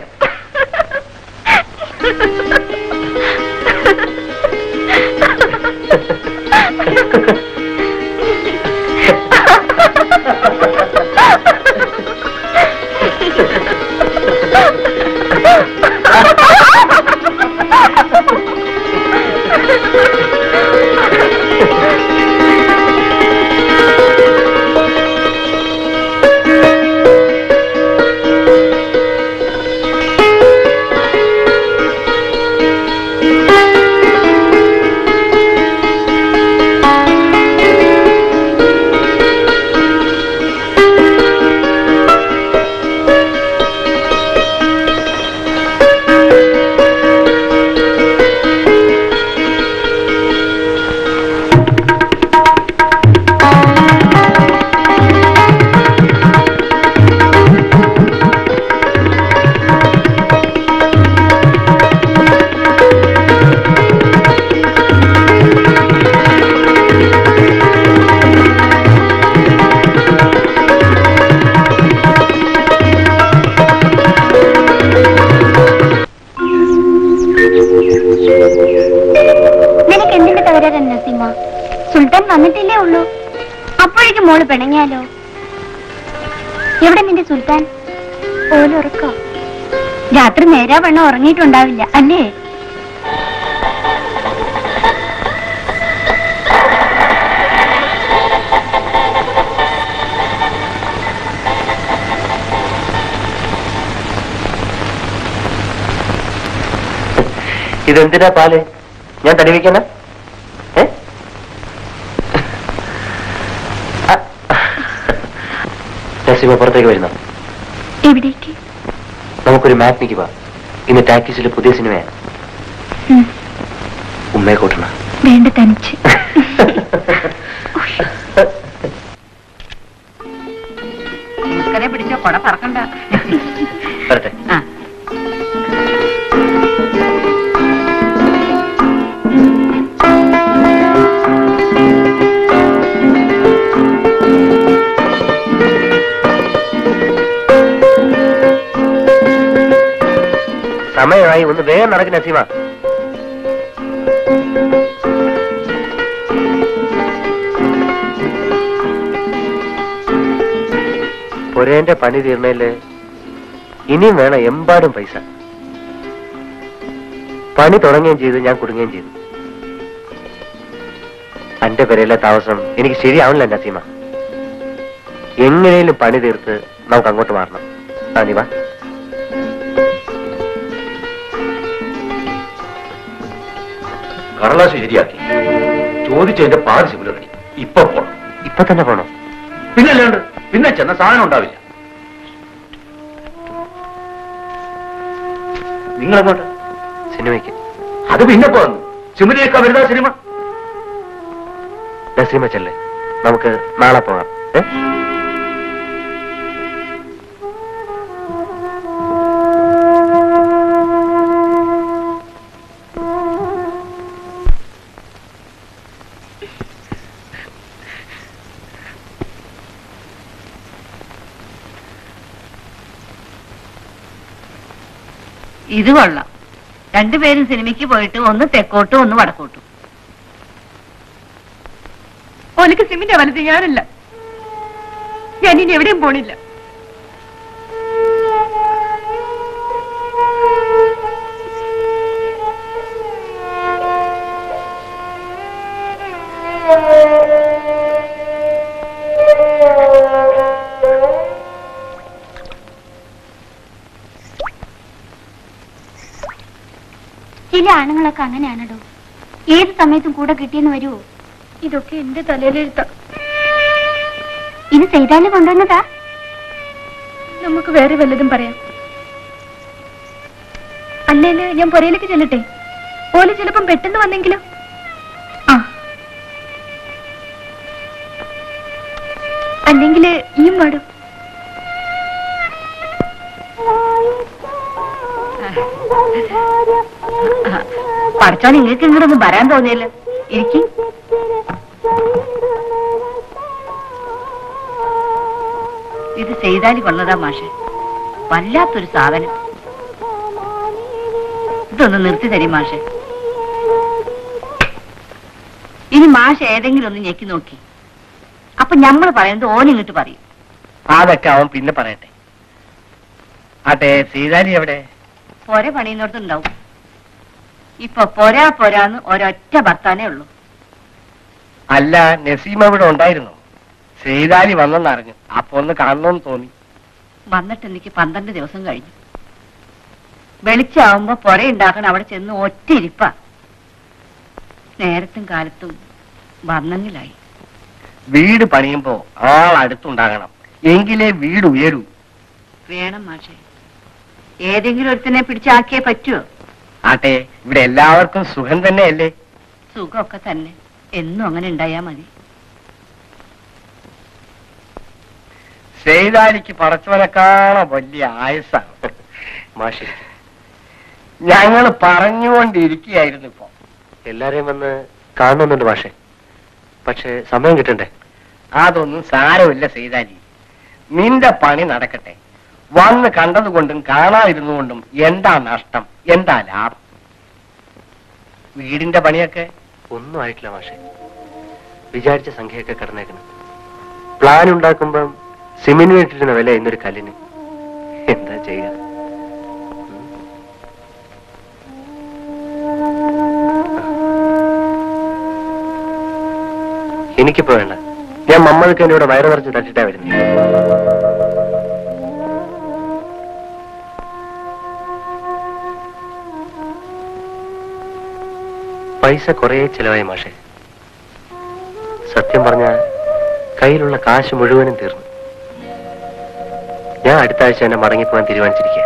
നിനക്ക് എന്തിന്റെ തകരാറ് നസീമ സുൽത്താൻ വന്നിട്ടില്ലേ ഉള്ളൂ അപ്പോഴേക്കും മോള് പിണങ്ങിയാലോ എവിടെ നിന്റെ സുൽത്താൻ ഓലുറക്കോ രാത്രി നേരാ വണ്ണം ഉറങ്ങിയിട്ടുണ്ടാവില്ല അല്ലേ ഇതെന്തിനാ പാല് ഞാൻ തടി വയ്ക്കണ ഏ ആ. നസീമ പുറത്തേക്ക് വരുന്നു എവിടേക്ക് നമുക്കൊരു മാറ്റിനിക്ക് പോവാം ഇന്ന് ടാക്കീസിലെ പുതിയ സിനിമയാണ് ഉം, ഉമ്മയെ കൂട്ടണം വേണ്ട തനിച്ച് മൂക്കനെ പിടിച്ച കൊട പറക്കണ്ട വരട്ടെ ആ സമയമായി ഒന്ന് വേഗം നടക്കുന്ന നസീമ പൊരേന്റെ പണി തീർന്നേല് ഇനിയും വേണം എമ്പാടും പൈസ പണി തുടങ്ങുകയും ചെയ്തു ഞാൻ കുടുങ്ങുകയും ചെയ്തു എന്റെ പെരയിലെ താമസം എനിക്ക് ശരിയാവണില്ല നസീമ എങ്ങനെയും പണി തീർത്ത് നമുക്ക് അങ്ങോട്ട് മാറണം ആ നീ വാ കടലാസ് ശരിയാക്കി ചോദിച്ചതിന്റെ പാതി സിബിൽ റെഡി ഇപ്പൊ പോണം ഇപ്പൊ തന്നെ പോണോ പിന്നെ അല്ലാണ്ട് പിന്നെ ചെന്ന സാധനം ഉണ്ടാവില്ല നിങ്ങൾ എങ്ങോട്ട് സിനിമയ്ക്ക് അത് പിന്നെ പോന്നു സിമിലിയൊക്കെ വരുന്ന സിനിമ നസീമ ചെല്ലേ നമുക്ക് നാളെ പോകാം ഏ? ഇത് കൊള്ളാം രണ്ടുപേരും സിനിമയ്ക്ക് പോയിട്ട് ഒന്ന് തെക്കോട്ടും ഒന്ന് വടക്കോട്ടും ഓനക്ക് സിമിന്റെ വലത് ഞാനല്ല ഞാൻ ഇനി എവിടെയും പോണില്ല ചില ആണുങ്ങളൊക്കെ അങ്ങനെയാണല്ലോ ഏത് സമയത്തും കൂടെ കിട്ടിയെന്ന് വരുമോ ഇതൊക്കെ എന്റെ തലയിലെഴുത്ത ഇത് ചെയ്താല് കൊണ്ടുവന്നതാ നമുക്ക് വേറെ വല്ലതും പറയാം അല്ലേല് ഞാൻ പുരയിലേക്ക് ചെല്ലട്ടെ ഓല് ചിലപ്പം പെട്ടെന്ന് വന്നെങ്കിലോ ആ അല്ലെങ്കിൽ ഈയും പാടും പഠിച്ചോ നിങ്ങൾക്ക് ഇങ്ങോട്ടൊന്നും വരാൻ തോന്നിയല്ലോ ഇരിക്കും ഇത് ചെയ്താലി കൊള്ളതാ മാഷെ വല്ലാത്തൊരു സാധനം ഇതൊന്ന് നിർത്തി തരും മാഷെ ഇനി മാഷ് ഏതെങ്കിലും ഒന്ന് ഞെക്കി നോക്കി അപ്പൊ ഞമ്മൾ പറയുന്നത് ഓനിങ്ങോട്ട് പറയും അതൊക്കെ അവൻ പിന്നെ പറയട്ടെ ആട്ടെ സീതാലി എവിടെ പൊര പണിയുന്നിടത്തുണ്ടാവും ഇപ്പൊ പൊരാ പൊരാന്ന് ഒരൊറ്റ ഭർത്താനേ ഉള്ളൂ അല്ല നസീമ ഇവിടെ ഉണ്ടായിരുന്നു സീതാലി വന്നെന്നറിഞ്ഞു അപ്പൊ ഒന്ന് കാണണമെന്ന് തോന്നി വന്നിട്ട് എനിക്ക് പന്ത്രണ്ട് ദിവസം കഴിഞ്ഞു വെളിച്ചാവുമ്പോ പൊര ഉണ്ടാക്കണം അവിടെ ചെന്ന് ഒറ്റ ഇരിപ്പ നേരത്തും കാലത്തും വർണ്ണങ്ങിലായി വീട് പണിയുമ്പോ ആൾ അടുത്തുണ്ടാകണം എങ്കിലേ വീട് ഉയരൂ വേണം മാഷെ ഏതെങ്കിലും ഒരുത്തിനെ പിടിച്ചാക്കിയേ പറ്റുമോ ആട്ടെ ഇവിടെ എല്ലാവർക്കും സുഖം തന്നെയല്ലേ സുഖമൊക്കെ തന്നെ എന്നും അങ്ങനെ ഉണ്ടായാ മതി സേതാലിക്ക് പറച്ചവനെക്കാണാൻ വലിയ ആയുസാണ് മാഷി ഞങ്ങൾ പറഞ്ഞുകൊണ്ടിരിക്കുകയായിരുന്നു ഇപ്പൊ എല്ലാരെയും വന്ന് കാണണമെന്നുണ്ട് മാഷെ പക്ഷെ സമയം കിട്ടണ്ടേ അതൊന്നും സാരമില്ല സീതാലി നിന്റെ പണി നടക്കട്ടെ വന്ന് കണ്ടതുകൊണ്ടും കാണാതിരുന്നുകൊണ്ടും എന്താ നഷ്ടം എന്താ ലാഭം വീടിന്റെ പണിയൊക്കെ ഒന്നും ആയിട്ടില്ല മാഷെ വിചാരിച്ച സംഖ്യയൊക്കെ കടന്നേക്കണം പ്ലാൻ ഉണ്ടാക്കുമ്പം സിമെന്റിന് ഇട്ടിരുന്ന വില ഇന്നൊരു കല്ലിന് എന്താ ചെയ്യുക ഉം. എനിക്കിപ്പോ വേണ്ട ഞാൻ മമ്മൾക്ക് എന്നോട് വയറ് നിറച്ച് തട്ടിട്ടാ വരുന്നത് പൈസ കുറേ ചെലവായി മാഷെ സത്യം പറഞ്ഞ കയ്യിലുള്ള കാശ് മുഴുവനും തീർന്നു ഞാൻ അടുത്ത ആഴ്ച തന്നെ മടങ്ങിപ്പോകാൻ തീരുമാനിച്ചിരിക്കുക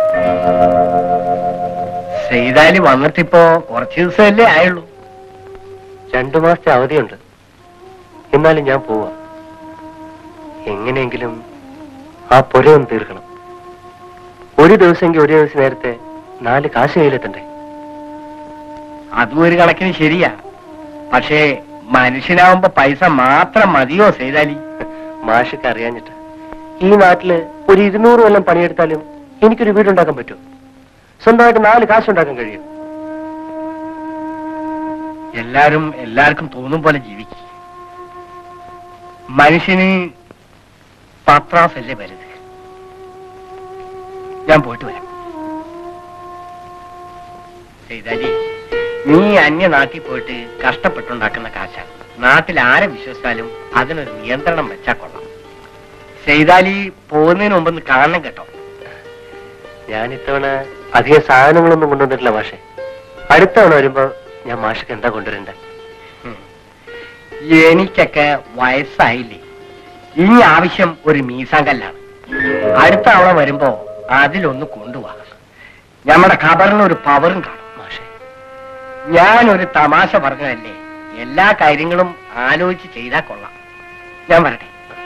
സെയ്താലി വന്നിട്ടിപ്പോ കുറച്ച് ദിവസമല്ലേ ആയുള്ളൂ രണ്ടു മാസത്തെ അവധിയുണ്ട് എന്നാലും ഞാൻ പോവാ എങ്ങനെയെങ്കിലും ആ പുരയൊന്ന് തീർക്കണം ഒരു ദിവസമെങ്കിൽ ഒരു ദിവസം നേരത്തെ നാല് കാശ് കയ്യിലെത്തണ്ടേ അതും ഒരു കണക്കിന് ശരിയാ പക്ഷേ മനുഷ്യനാവുമ്പോ പൈസ മാത്രം മതിയോ സെയ്താലി മാഷക്ക് അറിയാഞ്ഞിട്ട് ഈ നാട്ടില് ഒരു ഇരുന്നൂറ് കൊല്ലം പണിയെടുത്താലും എനിക്കൊരു വീടുണ്ടാക്കാൻ പറ്റുമോ സ്വന്തമായിട്ട് നാല് കാശ് ഉണ്ടാക്കാൻ കഴിയും എല്ലാരും എല്ലാവർക്കും തോന്നും പോലെ ജീവിക്കും മനുഷ്യന് പത്രാസല്ലേ വലുത് ഞാൻ പോയിട്ട് വരാം ചെയ്താലി നീ അന്യ നാട്ടിൽ പോയിട്ട് കഷ്ടപ്പെട്ടുണ്ടാക്കുന്ന കാശാണ് നാട്ടിൽ ആരെ വിശ്വസിച്ചാലും അതിനൊരു നിയന്ത്രണം വെച്ചാ കൊള്ളാം ചെയ്താലി പോകുന്നതിന് മുമ്പൊന്ന് കാണണം കേട്ടോ ഞാൻ ഇത്തവണ അധികം സാധനങ്ങളൊന്നും കൊണ്ടുവന്നിട്ടില്ല മാഷെ അടുത്ത തവണ വരുമ്പോ ഞാൻ മാഷക്ക് എന്താ കൊണ്ടുവരണ്ടേ ഉം. എനിക്കൊക്കെ വയസ്സായില്ലേ ഈ ആവശ്യം ഒരു മീസാങ്കല്ലാണ് അടുത്ത തവണ വരുമ്പോ അതിലൊന്ന് കൊണ്ടുപോവാ നമ്മുടെ ഖബറിന് ഒരു പവറും കാണും മാഷെ ഞാൻ ഒരു തമാശ പറഞ്ഞതല്ലേ എല്ലാ കാര്യങ്ങളും ആലോചിച്ച് ചെയ്താൽ കൊള്ളാം ഞാൻ പറയട്ടെ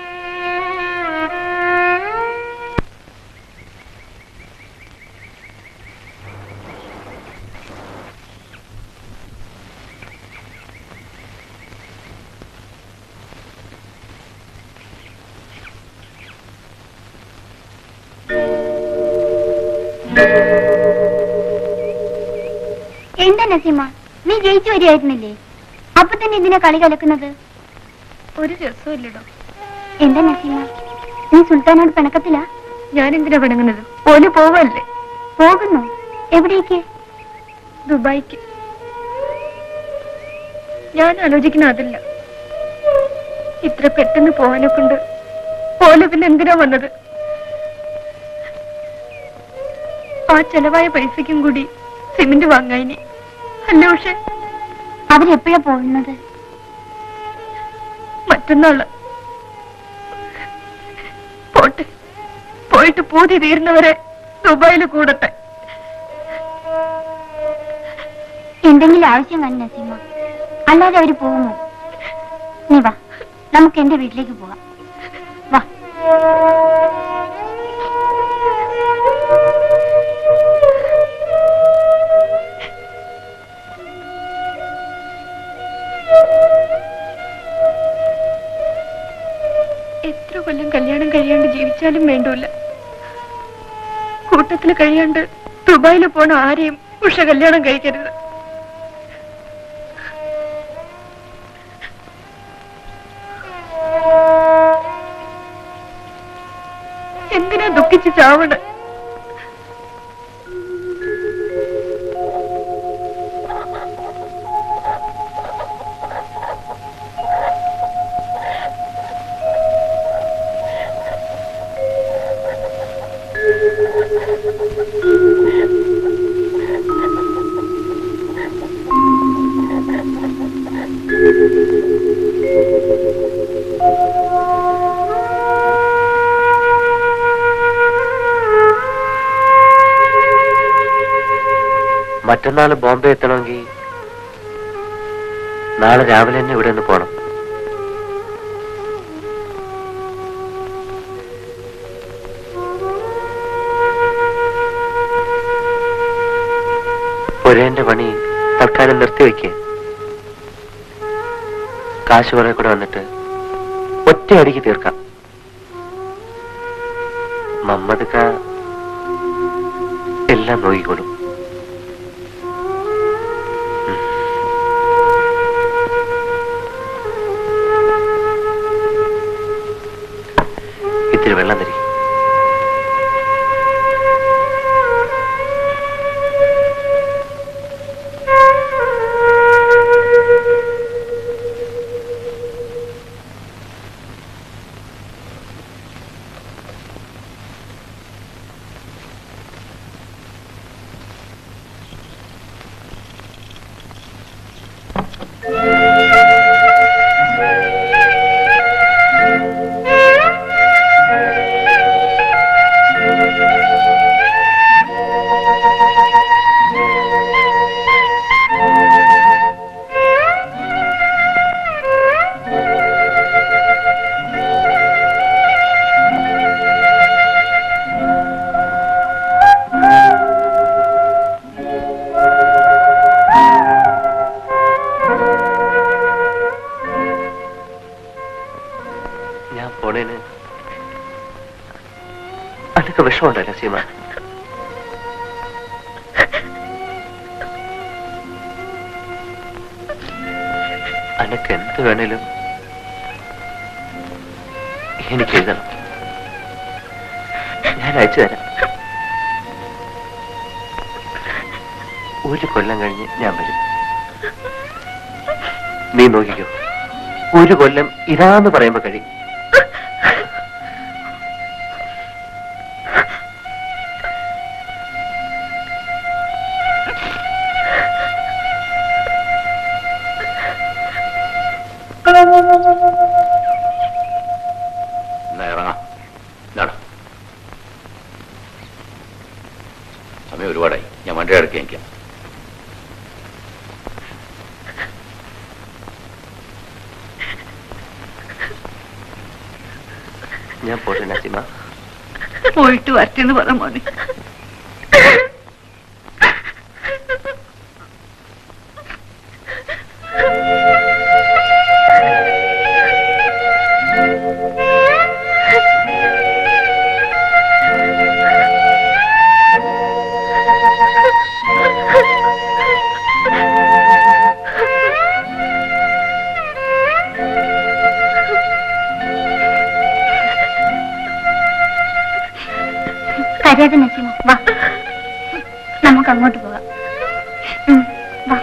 എന്താ നസീമ നീ ജയിച്ചു വരികയായിരുന്നില്ലേ അപ്പൊ തന്നെ ഇതിനെ കളി കലക്കുന്നത് ഒരു രസമില്ലടോ എന്താ നസീമ നീ സുൽത്താനോട് പിണക്കത്തില്ല ഞാൻ എന്തിനാ പിണങ്ങുന്നത് ഓന് പോവല്ലേ പോകുന്നു എവിടേക്ക് ദുബായിക്ക് ഞാൻ ആലോചിക്കുന്ന അതല്ല ഇത്ര പെട്ടെന്ന് പോവാനെ കൊണ്ട് ഓല് പിന്നെ എന്തിനാ വന്നത് ആ ചെലവായ പൈസയ്ക്കും കൂടി സിമന്റ് വാങ്ങാനി അല്ല പക്ഷെ അവരെപ്പോഴാ പോകുന്നത് മറ്റന്നാള് പോട്ടെ പോയിട്ട് പൂതി തീരുന്നവരെ ദുബായിൽ കൂടട്ടെ എന്തെങ്കിലും ആവശ്യം കാണും നസീമ അല്ലാതെ അവര് പോകുമോ നീ വാ നമുക്ക് എന്റെ വീട്ടിലേക്ക് പോകാം വാ എത്ര കൊല്ലം കല്യാണം കഴിയാണ്ട് ജീവിച്ചാലും വേണ്ടൂല കൂട്ടത്തിൽ കഴിയാണ്ട് ദുബായിൽ പോണ ആരെയും ഉഷ കല്യാണം കഴിക്കരുത് എന്തിനാ ദുഃഖിച്ച് ചാവണ മറ്റന്നാൾ ബോംബെ എത്തണമെങ്കിൽ നാളെ രാവിലെ തന്നെ ഇവിടെ നിന്ന് പോണം പുരേന്റെ പണി തൽക്കാലം നിർത്തിവെക്കുക കാശ് കുറെ കൂടെ വന്നിട്ട് ഒറ്റയടിക്ക് തീർക്കാം മമ്മദ്ക്ക എല്ലാം നോക്കിക്കോളും ഇത്തിരി വെള്ളം തരി അതൊക്കെ വിഷമുണ്ടോ നസീമ അനക്ക് എന്ത് വേണേലും എനിക്ക് എഴുതണം ഞാൻ അയച്ചു തരാം ഒരു കൊല്ലം കഴിഞ്ഞ് ഞാൻ വരും നീ നോക്കിക്കോ ഒരു കൊല്ലം ഇതാന്ന് പറയുമ്പോ കഴിയും എന്നാ ഇറങ്ങാം ഇതാണ് സമയം ഒരുപാടായി ഞാൻ വണ്ടി ഇടയ്ക്ക് എനിക്ക് ഞാൻ പോട്ടെ നസീമ പോയിട്ട് വരട്ടെന്ന് പറ മോനെ കരയാതെ നസീമ വാ നമുക്ക് അങ്ങോട്ട് പോകാം ഉം, വാ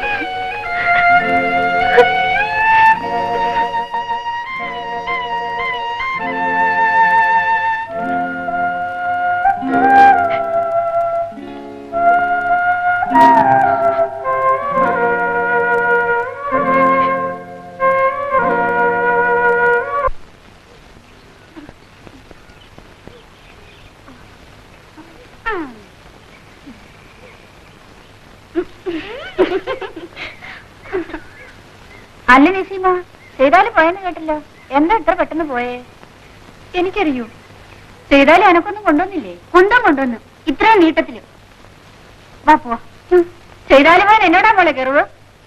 അല്ല നസീമ ചെയ്താല് പോയെന്ന് കേട്ടല്ലോ എന്താ ഇത്ര പെട്ടെന്ന് പോയേ എനിക്കറിയൂ ചെയ്താലും എനക്കൊന്നും കൊണ്ടുവന്നില്ലേ കൊണ്ടോ കൊണ്ടുവന്നു ഇത്രയും നീട്ടത്തില് വാ പോവാ ചെയ്താലും പോയാൻ എന്നോടാ മോളെ കയറുവോ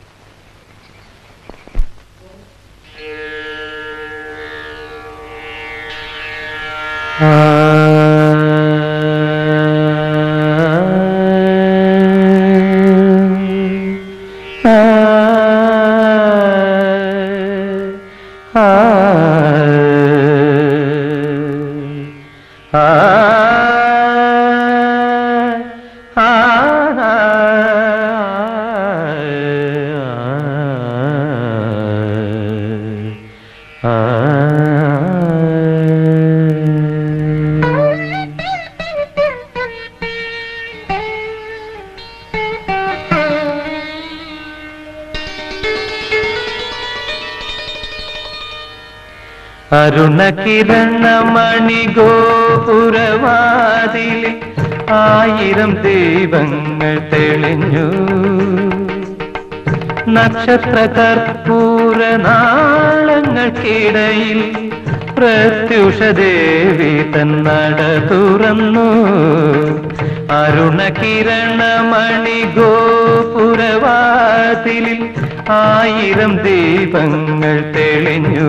അരുണകിരണമണിഗോപുരവാതിലെ ആയിരം ദൈവങ്ങൾ തെളിഞ്ഞു നക്ഷത്ര കർപ്പൂര നാളങ്ങൾക്കിടയിൽ പ്രത്യുഷദേവി തന്നട തുറന്നു അരുണകിരണമണി ഗോപുരവാതിലിൽ ആയിരം ദീപങ്ങൾ തെളിഞ്ഞു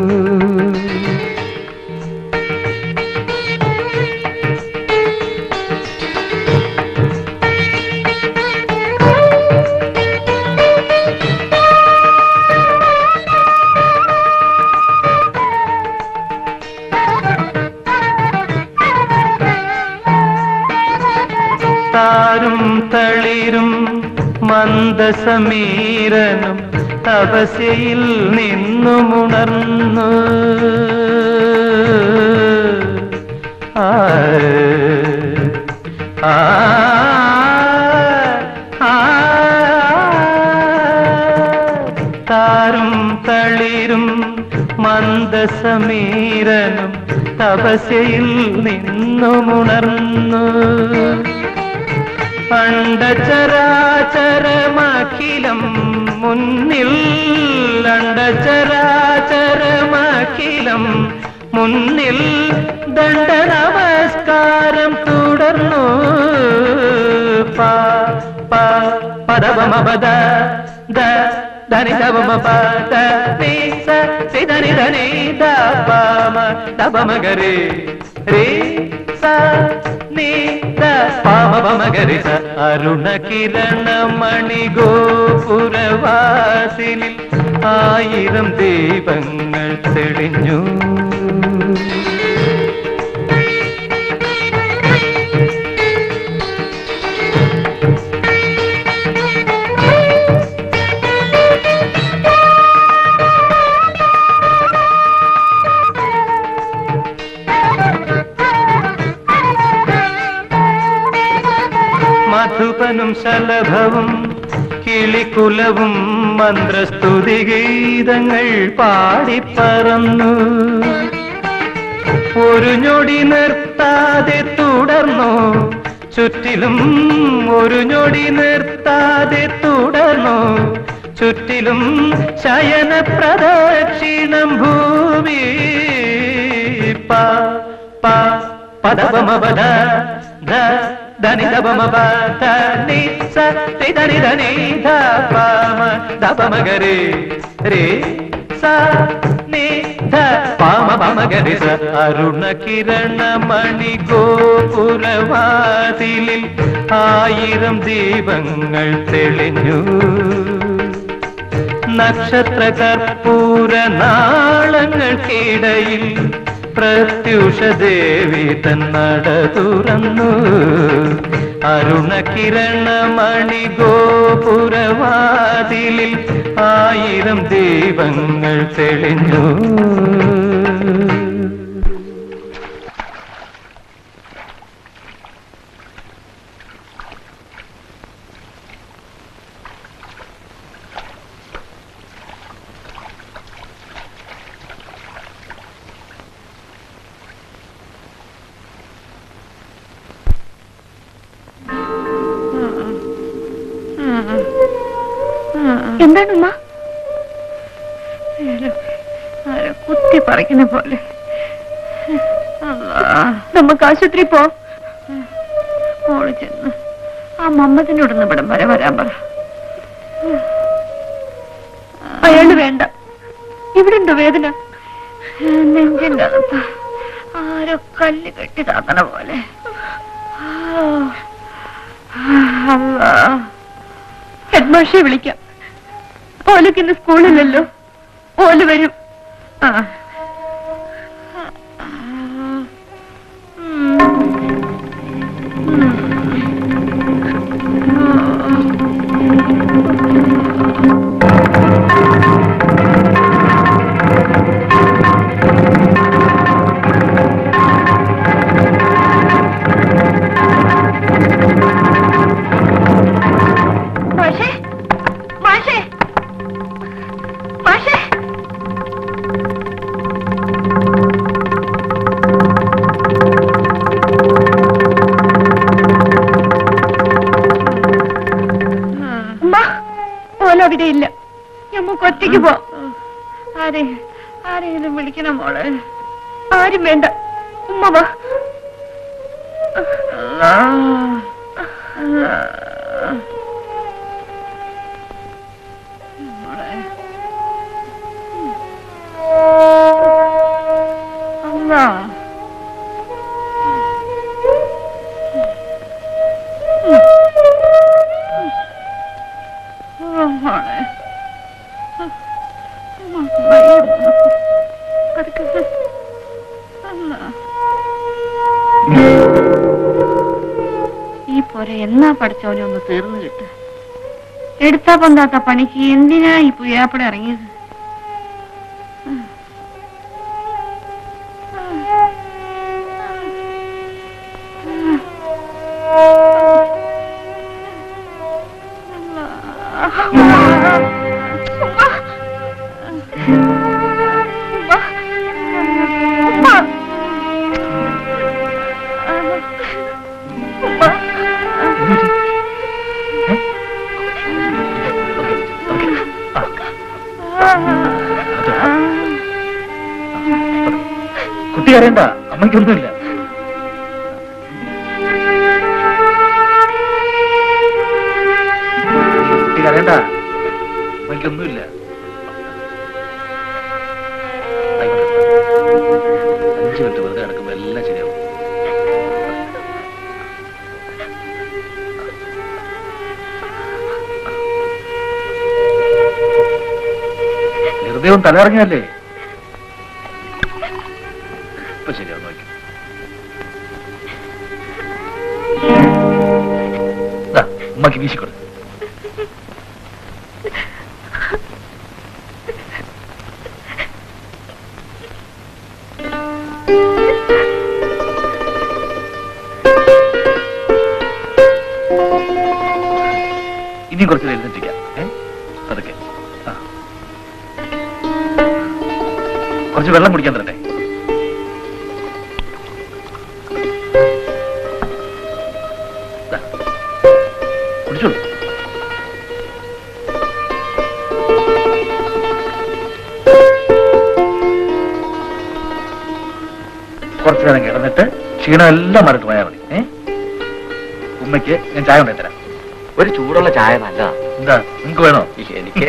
താരും തളിരും മന്ദസമീരനും തപസ്യയിൽ നിന്നുമുണർന്നു ആ ആ ആ താരും തളിരും മന്ദസമീരനും തപസ്യയിൽ നിന്നുമുണർന്നു അണ്ടചരാചരമഖിലം മുന്നിൽ അണ്ടചരാചരമഖിലം മുന്നിൽ ദണ്ഡ നമസ്കാരം തുടർന്നു പ പ പദവമപദ ദ ധനി ദവമ പദ നീ സ നി ധനി ധനി ദ പ മ ദ പ മ ഗ രെ രേ സ നീ ദ പാമ പമഗരി സ അരുണ കിരണ മണി ഗോപുരവാസിലിൽ ആയിരം ദീപങ്ങൾ തെളിഞ്ഞു മധുപനും ശലഭവും കിളിക്കുലവും മന്ത്രസ്തുതി ഗീതങ്ങൾ പാടിപ്പറന്നു ഒരു ഞൊടി നിർത്താതെ തുടർന്നു ചുറ്റിലും ഒരു ഞൊടി നിർത്താതെ തുടർന്നു ചുറ്റിലും ശയന പ്രദക്ഷിണം ഭൂമി പ പ പദപമപദ ധ ധനി ദപമപ ധ നി സ തി ധനി ധനി ധ പമ ദപമഗരി രേ സ നി ധ പമ പമഗരി സ അരുണ കിരണ മണി ഗോപുരവാതിലിൽ ആയിരം ദീപങ്ങൾ തെളിഞ്ഞു നക്ഷത്ര കർപ്പൂര നാളങ്ങൾക്കിടയിൽ പ്രത്യുഷ ദേവി തന്നട തുറന്നു അരുണ കിരണ മണി ഗോപുരവാതിലിൽ ആയിരം ദീപങ്ങൾ തെളിഞ്ഞു എന്താണ് ഉമ്മ കുത്തി പറിക്കുന്ന പോലെ അല്ലാ, നമുക്ക് ആശുപത്രി പോ മോള് ചെന്ന് ആ മമ്മദിനോടൊന്ന് ഇവിടം വരെ വരാൻ പറ അയാള് വേണ്ട ഇവിടെ ഉണ്ടോ വേദന നെഞ്ചിന്റെ അകത്ത് ആരോ കല്ല് കെട്ടി താത്തണ പോലെ ഹെഡ്മാഷെ വിളിക്കാം ഓലക്ക് ഇന്ന് സ്കൂളിലല്ലോ ഓല് വരും ആ മാഷേ മാഷേ മാഷേ ഉമ്മ ഓല അവിടെ ഇല്ല നമുക്ക് ഒറ്റയ്ക്ക് പോ ആരെ ആരെങ്കിലും വിളിക്കണം മോളെ ആരും വേണ്ട ഉമ്മ വാ അല്ലാ മോളെ ഈ പോര എന്നാ പഠിച്ചവനെ ഒന്ന് തീർന്നു കിട്ടുക എടുത്താ പൊന്താത്ത പണിക്ക് എന്തിനാ ഈ പുയ്യാപ്പട ഇറങ്ങിയത് കുട്ടി അറിയണ്ട അമ്മയ്ക്കൊന്നുമില്ല കുട്ടി അറിയണ്ട അമ്മയ്ക്കൊന്നുമില്ല ആയിക്കോട്ടെ. അഞ്ച് മിനിറ്റ് വെറുതെ കിടക്കുമ്പോ എല്ലാം ശരിയാവും ശരീരവും തലയിറങ്ങിയല്ലേ ഇപ്പൊ ശരിയാവും നോക്കി ദാ, ഉമ്മക്ക് വീശിക്കൊടു ഇനിയും കുറച്ച് നേരം എഴുന്നേറ്റിരിക്കാം ഏ അതൊക്കെ ആ കുറച്ച് വെള്ളം കുടിക്കാൻ തരട്ടെ ദാ, കുടിച്ചോളൂ കുറച്ചു നേരം കിടന്നിട്ട് ക്ഷീണം എല്ലാം മറട്ട് പോയാൽ മതി ഏ ഉമ്മയ്ക്ക് ഞാൻ ചായ ഉണ്ടായി തരാം ഒരു ചൂടുള്ള ചായ നല്ലതാ എന്താ നിങ്ങക്ക് വേണോ എനിക്ക്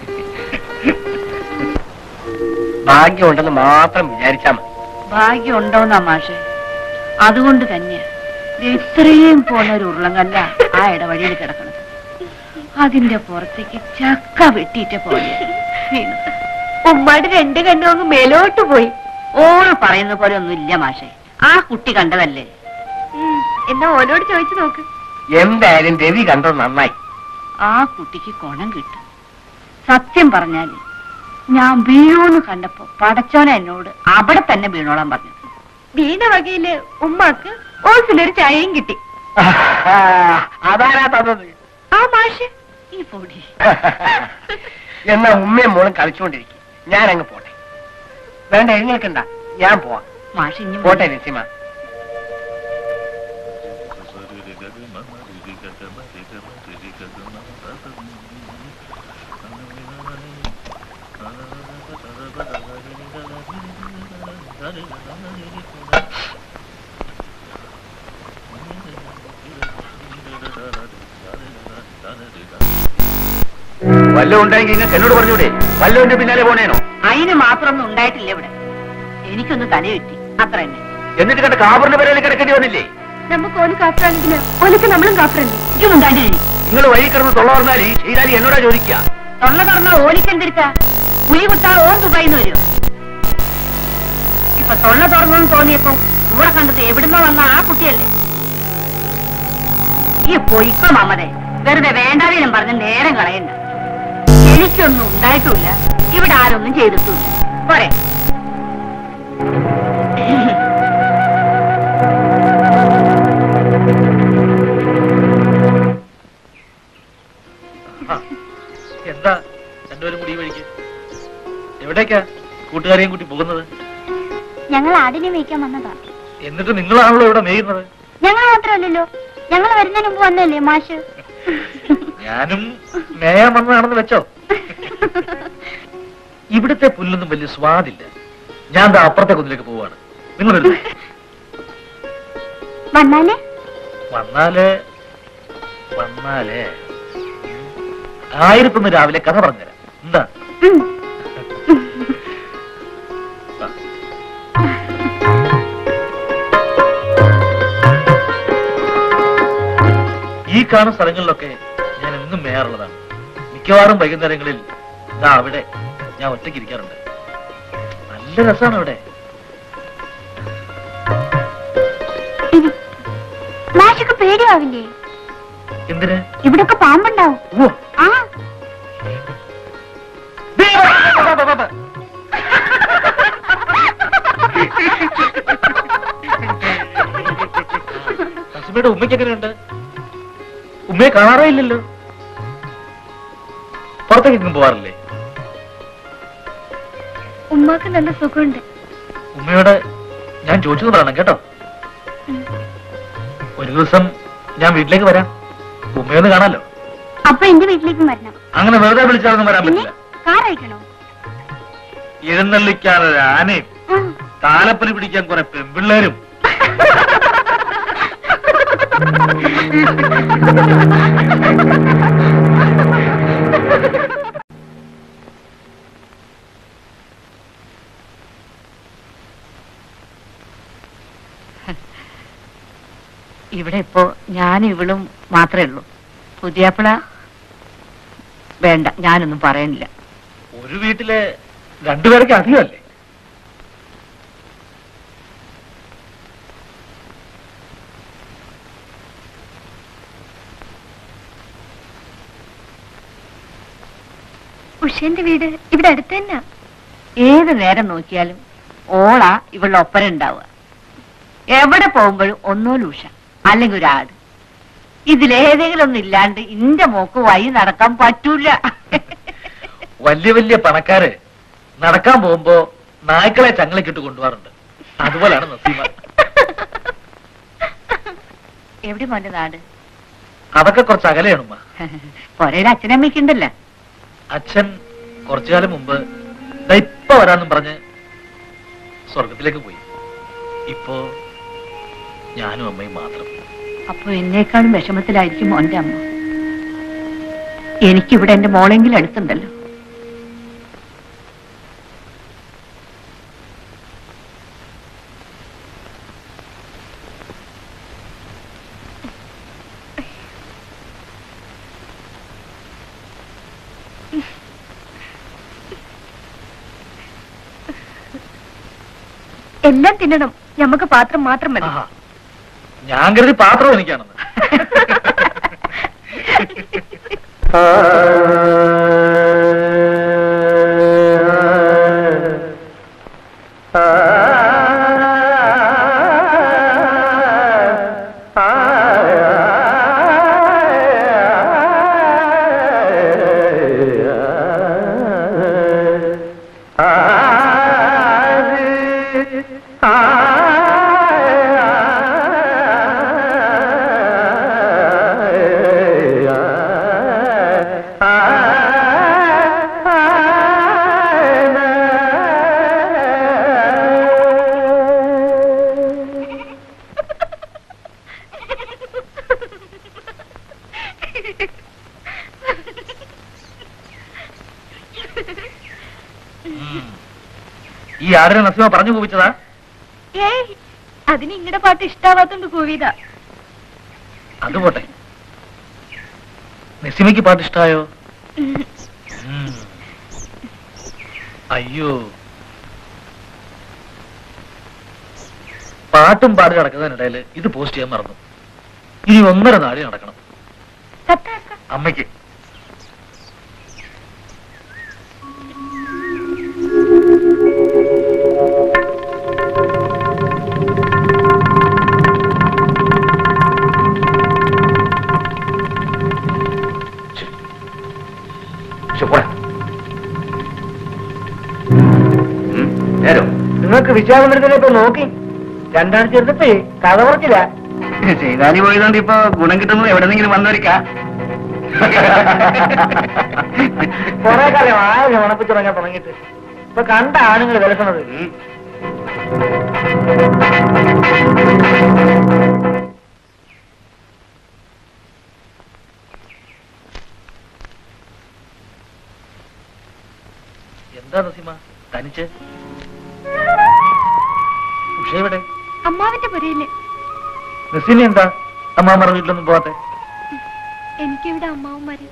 ഭാഗ്യമുണ്ടെന്ന് മാത്രം വിചാരിച്ചാ മതി ഭാഗ്യം ഉണ്ടോന്നാ മാഷെ അതുകൊണ്ട് തന്നെയാ ദേ ഇത്രയും പോന്ന ഒരു ഉരുളങ്കല്ല ആ ഇടവഴിയിൽ കിടക്കണത് അതിന്റെ പുറത്തേക്ക് ചക്ക വെട്ടിയിട്ട പോലെ വീണത്. ഉമ്മാടെ രണ്ട് കണ്ണും അങ്ങ് മേലോട്ട് പോയി ഓൾ പറയുന്ന പോലെ ഒന്നും ഇല്ല മാഷെ ആ കുട്ടി കണ്ടതല്ലേ ഉം, എന്നാ ഓനോട് ചോദിച്ചു നോക്ക് എന്തായാലും രവി കണ്ടത് നന്നായി ആ കുട്ടിക്ക് കൊണം കിട്ടും സത്യം പറഞ്ഞാല് ഞാൻ വീഴൂന്ന് കണ്ടപ്പോ പടച്ചോന എന്നോട് അവിടെ തന്നെ വീണോളാൻ പറഞ്ഞു വീണ വകയില് ഉമ്മാക്ക് ഓസിലൊരു ചായയും കിട്ടി അതാരാ തന്നത് ആ മാഷ് ഈ പൊടി എന്നാ ഉമ്മയും മോളും കളിച്ചുകൊണ്ടിരിക്കും ഞാൻ അങ്ങ് പോട്ടെ വേണ്ട എഴുന്നേൽക്കണ്ട ഞാൻ പോവാം മാഷ് ഇനി പോട്ടെ നസീമ വല്ലതും ഉണ്ടായെങ്കിൽ നിങ്ങൾക്ക് എന്നോട് പറഞ്ഞൂടെ വല്ലവന്റെ പിന്നാലെ പോണേനോ അതിന് മാത്രമൊന്നും ഉണ്ടായിട്ടില്ല ഇവിടെ എനിക്കൊന്ന് തലയുറ്റി അത്ര തന്നെ എന്നിട്ട് കണ്ട കാബറിന്റെ പേരിൽ കിടക്കേണ്ടി വന്നില്ലേ നമുക്ക് ഓന് കാപ്പറാണെങ്കില് ഓനക്ക് നമ്മളും കാപ്പറല്ലേ ഇജ്ജും ഉണ്ടാണ്ടിരുന്നു നിങ്ങൾ വഴി കിടന്ന് തൊള്ള പറഞ്ഞാല് ചെയ്താലി എന്നോടാ ചോദിക്കുക തൊള്ള തുറന്ന ഓലിക്കെന്തിരിക്ക പുലി കുത്താ ഓൻ ദുബായിന്ന് വരും ഇപ്പൊ തൊള്ള തുറന്നു തോന്നിയപ്പോ കൂടെ കണ്ടത് എവിടുന്നോ വന്ന ആ കുട്ടിയല്ലേ ഈ പൊയ്ക്കോ മമതെ വെറുതെ വേണ്ടാതേനും പറഞ്ഞ് നേരം കളയണ്ട എനിക്കൊന്നും ഉണ്ടായിട്ടുമില്ല ഇവിടെ ആരൊന്നും ചെയ്തിട്ടുമില്ല പോരെ എന്താ രണ്ടുപേരും കൂടി ഈ വഴിക്ക് എവിടേക്കാ കൂട്ടുകാരെയും കൂട്ടി പോകുന്നത് ഞങ്ങൾ ആടിനെ മേയ്ക്കാൻ വന്നതാ എന്നിട്ട് നിങ്ങളാണല്ലോ ഇവിടെ മേയുന്നത് ഞങ്ങൾ മാത്രമല്ലല്ലോ ഞങ്ങൾ വരുന്നതിന് മുമ്പ് വന്നല്ലേ മാഷ് ഞാനും മേയാൻ വന്നതാണെന്ന് വെച്ചോ ഇവിടുത്തെ പുല്ലൊന്നും വലിയ സ്വാദില്ല ഞാൻ ദാ അപ്പുറത്തെ കുന്നിലേക്ക് പോവാണ് നിങ്ങൾ വരുന്നു വന്നാലേ വന്നാല് വന്നാല് ആയിരത്തൊന്ന് രാവിലെ കഥ പറഞ്ഞുതരാം എന്താ ഉം. വാ. ഈ കാണുന്ന സ്ഥലങ്ങളിലൊക്കെ ഞാൻ എന്നും മേയാറുള്ളതാണ് മിക്കവാറും വൈകുന്നേരങ്ങളിൽ ദാ അവിടെ ഞാൻ ഒറ്റയ്ക്ക് ഇരിക്കാറുണ്ട് നല്ല രസമാണ് അവിടെ മാഷൊക്കെ പേടിയാവില്ലേ എന്തിന് ഇവിടൊക്കെ പാമ്പുണ്ടാവും ഓ ആ ഹസ്ബയുടെ ഉമ്മയ്ക്ക് എങ്ങനെയുണ്ട് ഉമ്മയെ കാണാറേ ഇല്ലല്ലോ പുറത്തേക്ക് പോവാറില്ലേ ഉമ്മാക്ക് നല്ല സുഖമുണ്ട് ഉമ്മയോട് ഞാൻ ചോദിച്ചു പറയണം കേട്ടോ ഒരു ദിവസം ഞാൻ വീട്ടിലേക്ക് വരാം ഉമ്മയൊന്ന് കാണാലോ അപ്പൊ എന്റെ വീട്ടിലേക്കും വരണം അങ്ങനെ വെറുതെ വിളിച്ചാലൊന്നും വരാൻ പിന്നെ പറ്റില്ല കാർ അയക്കണോ എഴുന്നള്ളിക്കാനൊരു ആനയും ആ. താലപ്പലി പിടിക്കാൻ കുറെ പെൺപിള്ളേരും ഇവിടെ ഇപ്പോ ഞാൻ ഇവളും മാത്രമേ ഉള്ളൂ പുതിയാപ്പിള വേണ്ട ഞാനൊന്നും പറയണില്ല ഒരു വീട്ടിലെ രണ്ടുപേരൊക്കെ അധികമല്ലേ ഉഷേന്റെ വീട് ഇവിടെ അടുത്ത് തന്നെ ഏത് നേരം നോക്കിയാലും ഓളാ ഇവളുടെ ഒപ്പരം ഉണ്ടാവുക എവിടെ പോകുമ്പോഴും ഒന്നൂല് ഉഷ അല്ലെങ്കിൽ ഒരു ആട് ഇതിലേതെങ്കിലും ഒന്നും ഇല്ലാണ്ട് ഇന്റെ മോക്ക് വഴി നടക്കാൻ പറ്റൂല വലിയ വലിയ പണക്കാര് നടക്കാൻ പോകുമ്പോ നായ്ക്കളെ ചങ്ങലക്കിട്ട് കൊണ്ടുപോകാറുണ്ട് അതുപോലാണ് നസീമ എവിടെ മോന്റെ നാട് അതൊക്കെ കുറച്ച് അകലെയാണ് ഉമ്മ പൊരയുടെ അച്ഛനമ്മയ്ക്കുണ്ടല്ലോ അച്ഛൻ കുറച്ചു കാലം മുമ്പ് ദാ ഇപ്പൊ വരാന്നും പറഞ്ഞ് സ്വർഗത്തിലേക്ക് പോയി ഇപ്പോ ഞാനും അമ്മയും മാത്രം അപ്പൊ എന്നേക്കാളും വിഷമത്തിലായിരിക്കും മോന്റെ അമ്മ എനിക്കിവിടെ എന്റെ മോളെങ്കിലും അടുത്തുണ്ടല്ലോ എല്ലാം തിന്നണം ഞമ്മക്ക് പാത്രം മാത്രം മതി ആഹാ. ഞാൻ കരുതി പാത്രം എനിക്കാണെന്ന് ഉം. ഈ ആടിനെ നസീമ പറഞ്ഞു പോവിച്ചതാ ഏയ് അതിന് ഇങ്ങടെ പാട്ട് ഇഷ്ടാവാത്തോണ്ട് കൂവിയതാ അത് പോട്ടെ നസീമയ്ക്ക് പാട്ട് ഇഷ്ടായോ ഉം. അയ്യോ പാട്ടും പാടി നടക്കുന്നതിനിടയിൽ ഇത് പോസ്റ്റ് ചെയ്യാൻ മറന്നു ഇനി ഒന്നര നാടി നടക്കണം സത്താക്ക അമ്മയ്ക്ക് നേരോ നിങ്ങൾക്ക് വിശ്വാസമൃതനെ ഇപ്പൊ നോക്കി രണ്ടാഴ്ച എടുത്തപ്പേ കഥ കുറച്ചില്ല ചെയ്താലി പോയതുകൊണ്ട് ഇപ്പൊ ഗുണം കിട്ടുന്നത് എവിടെന്നെങ്കിലും വന്നൊരിക്കാ കുറെ കാലം ആകെ മണപ്പിച്ച് തുടങ്ങാൻ തുടങ്ങിയിട്ട് ഇപ്പൊ കണ്ട ആണുങ്ങൾ വിലക്കുന്നത് എന്താ നസീമ തനിച്ച് ഉഷ എവിടെ അമ്മാവിന്റെ പുരയില് നസീമ എന്താ അമ്മാമ്മ വീട്ടിലൊന്നും പോവാത്തെ എനിക്കിവിടെ അമ്മാവന്മാര്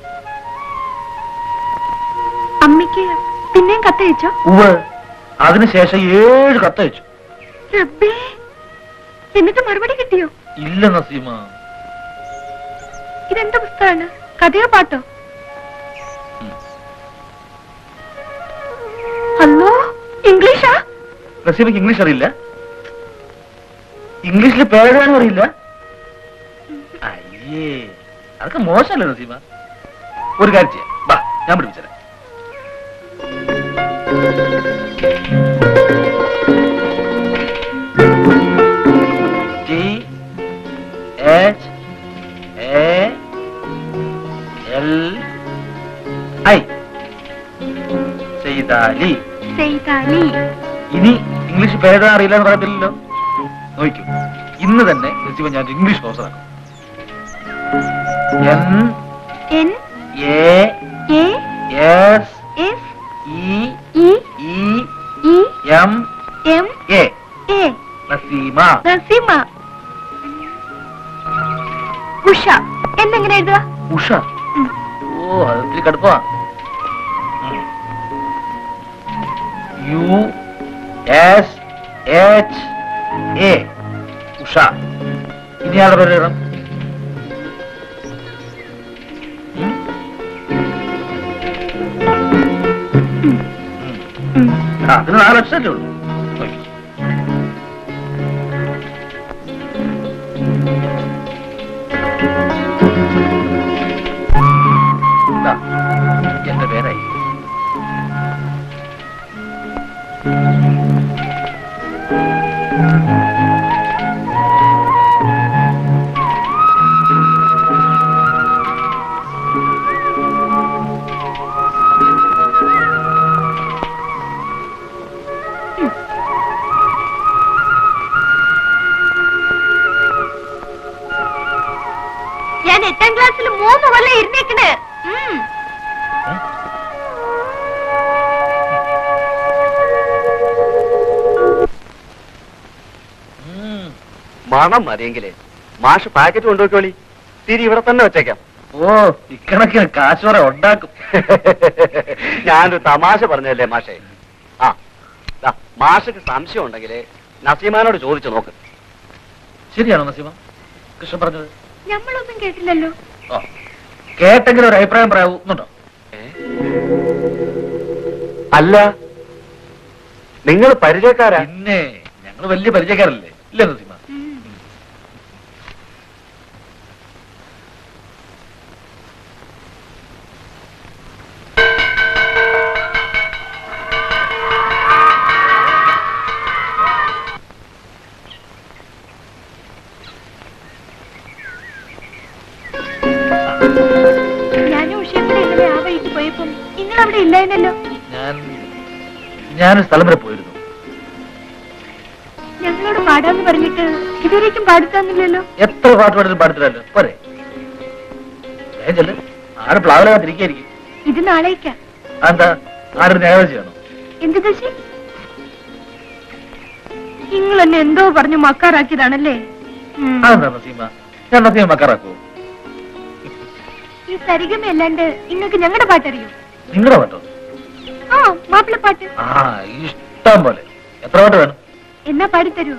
അമ്മയ്ക്ക് പിന്നെയും കത്തയച്ചോ ഉവ് അതിനുശേഷം ഏഴ് കത്തയച്ചു റബ്ബേ എന്നിട്ട് മറുപടി കിട്ടിയോ ഇല്ല നസീമ ഇതെന്ത് പുസ്തകമാണ് കഥയോ പാട്ടോ ഉം. ഹലോ ഇംഗ്ലീഷാ നസീമയ്ക്ക് ഇംഗ്ലീഷ് അറിയില്ല ഇംഗ്ലീഷിൽ പേരെഴുതാനും അറിയില്ല അയ്യേ അതൊക്കെ മോശമല്ലേ നസീമ ഒരു കാര്യം ചെയ്യാം വാ ഞാൻ പഠിപ്പിച്ചത് T H A L I ചെയ്താലി സെയ്താലി ഇനി ഇംഗ്ലീഷ് പേരെഴുതാൻ അറിയില്ല എന്ന് പറയത്തില്ലല്ലോ നോക്കൂ ഇന്ന് തന്നെ നസീമ ഞാൻ ഇംഗ്ലീഷ് ഓഫീസറാണ് N N A A S S E E E E M M A A Naseema Naseema Usha എന്നെങ്ങനെ എഴുതുക ഉഷ ഉം. ഓ അത് ഒത്തിരി കടുപ്പമാ ഉം. U S H A Usha ഇനി ആളുടെ പേര് എഴുതണം ഉം? ഉം. ആ, അതിന് നാല് അക്ഷരല്ലേ ഉള്ളൂ നോക്കി. ദാ, എന്റെ പേരായി ഞാൻ എട്ടാം ക്ലാസ്സിൽ മൂന്ന് കൊല്ലം ഇരുന്നേക്കണ് ഉം. ഉം. മണം മതിയെങ്കിലേ മാഷ് പാക്കറ്റ് കൊണ്ടുപോയിക്കോളി തിരി ഇവിടെ തന്നെ വെച്ചേക്കാം ഓ ഇക്കണക്കിന് കാശോറ ഉണ്ടാക്കും ഞാനൊരു തമാശ പറഞ്ഞല്ലേ മാഷേ ആ ദാ, മാഷക്ക് സംശയം ഉണ്ടെങ്കിൽ നസീമാനോട് ചോദിച്ചു നോക്ക് ശരിയാണോ നസീമ കൃഷ്ണൻ പറഞ്ഞത് ഞമ്മളൊന്നും കേട്ടില്ലല്ലോ ഓ കേട്ടെങ്കിലും ഒരു അഭിപ്രായം പറയാവുന്നുണ്ടോ അല്ല നിങ്ങൾ പരിചയക്കാരാ പിന്നെ ഞങ്ങൾ വലിയ പരിചയക്കാരല്ലേ ഇല്ലേ നസീമ ഞാനും ഉഷയും കൂടെ ഇന്നലെ ആ വഴിക്ക് പോയപ്പം നിങ്ങൾ അവിടെ ഇല്ലായിരുന്നല്ലോ ഞാൻ ഞാനൊരു സ്ഥലം വരെ പോയിരുന്നു ഞങ്ങളോട് പാടാന്ന് പറഞ്ഞിട്ട് ഇതുവരേക്കും പാടുത്താന്നില്ലല്ലോ എത്ര പാട്ട് പാടിലും പാടത്തില്ലല്ലോ പോരെ വേഗം ചെല്ല് ആരും പ്ലാവിലാകാതിരിക്കായിരിക്കും ഇത് നാളേക്കാ അതെന്താ ആരും ന്യായം ചെയ്യണോ എന്ത് ദശി നിങ്ങൾ എന്നെ എന്തോ പറഞ്ഞു മക്കാറാക്കിയതാണല്ലേ ഉം. അതെന്താ നസീമ ഞാൻ നസീമ മക്കാറാക്കൂ ഈ സരിഗമ അല്ലാണ്ട് ഇങ്ങക്ക് ഞങ്ങളുടെ പാട്ടറിയോ നിങ്ങളുടെ പാട്ടോ ആ മാപ്പിളപ്പാട്ട് ആ ഇഷ്ടം പോലെ എത്ര പാട്ട് വേണം എന്നാ പാടിത്തരുമോ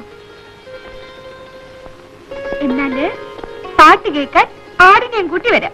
എന്നാല് പാട്ട് കേൾക്കാൻ ആടിനെയും കൂട്ടി വരാം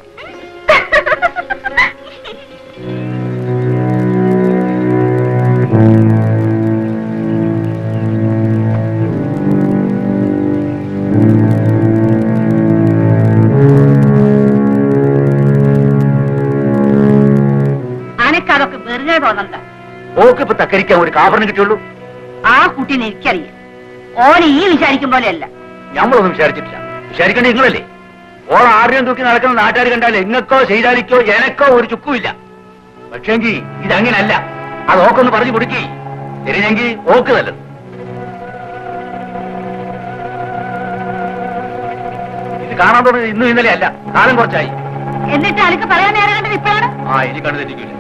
അനക്കതൊക്കെ വെറുതെ തോന്നണ്ട ഓക്കിപ്പോ തക്കരിക്കാൻ ഒരു കാഭരണം കിട്ടിയുള്ളൂ ആ കുട്ടീനെ എനിക്കറിയാം ഓനെ ഈ വിചാരിക്കും പോലെയല്ല ഞമ്മളൊന്നും വിചാരിച്ചിട്ടില്ല വിചാരിക്കേണ്ട നിങ്ങളല്ലേ ഓൾ ആരെയും തൂക്കി നടക്കുന്ന നാട്ടുകാർ കണ്ടാൽ എങ്ങക്കോ ചെയ്താലിക്കോ എനക്കോ ഒരു ചുക്കുമില്ല പക്ഷേങ്കി ഇതങ്ങനല്ല അത് ഓക്കൊന്ന് പറഞ്ഞു കൊടുക്കി ശരിയെങ്കിൽ ഓക്ക് നല്ലത് ഇത് കാണാൻ തുടങ്ങി ഇന്നും ഇന്നലെ അല്ല കാലം കുറച്ചായി എന്നിട്ട് അനക്ക് പറയാൻ നേരം കണ്ടത് ഇപ്പോഴാണ് ആ ഇനി കണ്ടു തെറ്റിക്കില്ല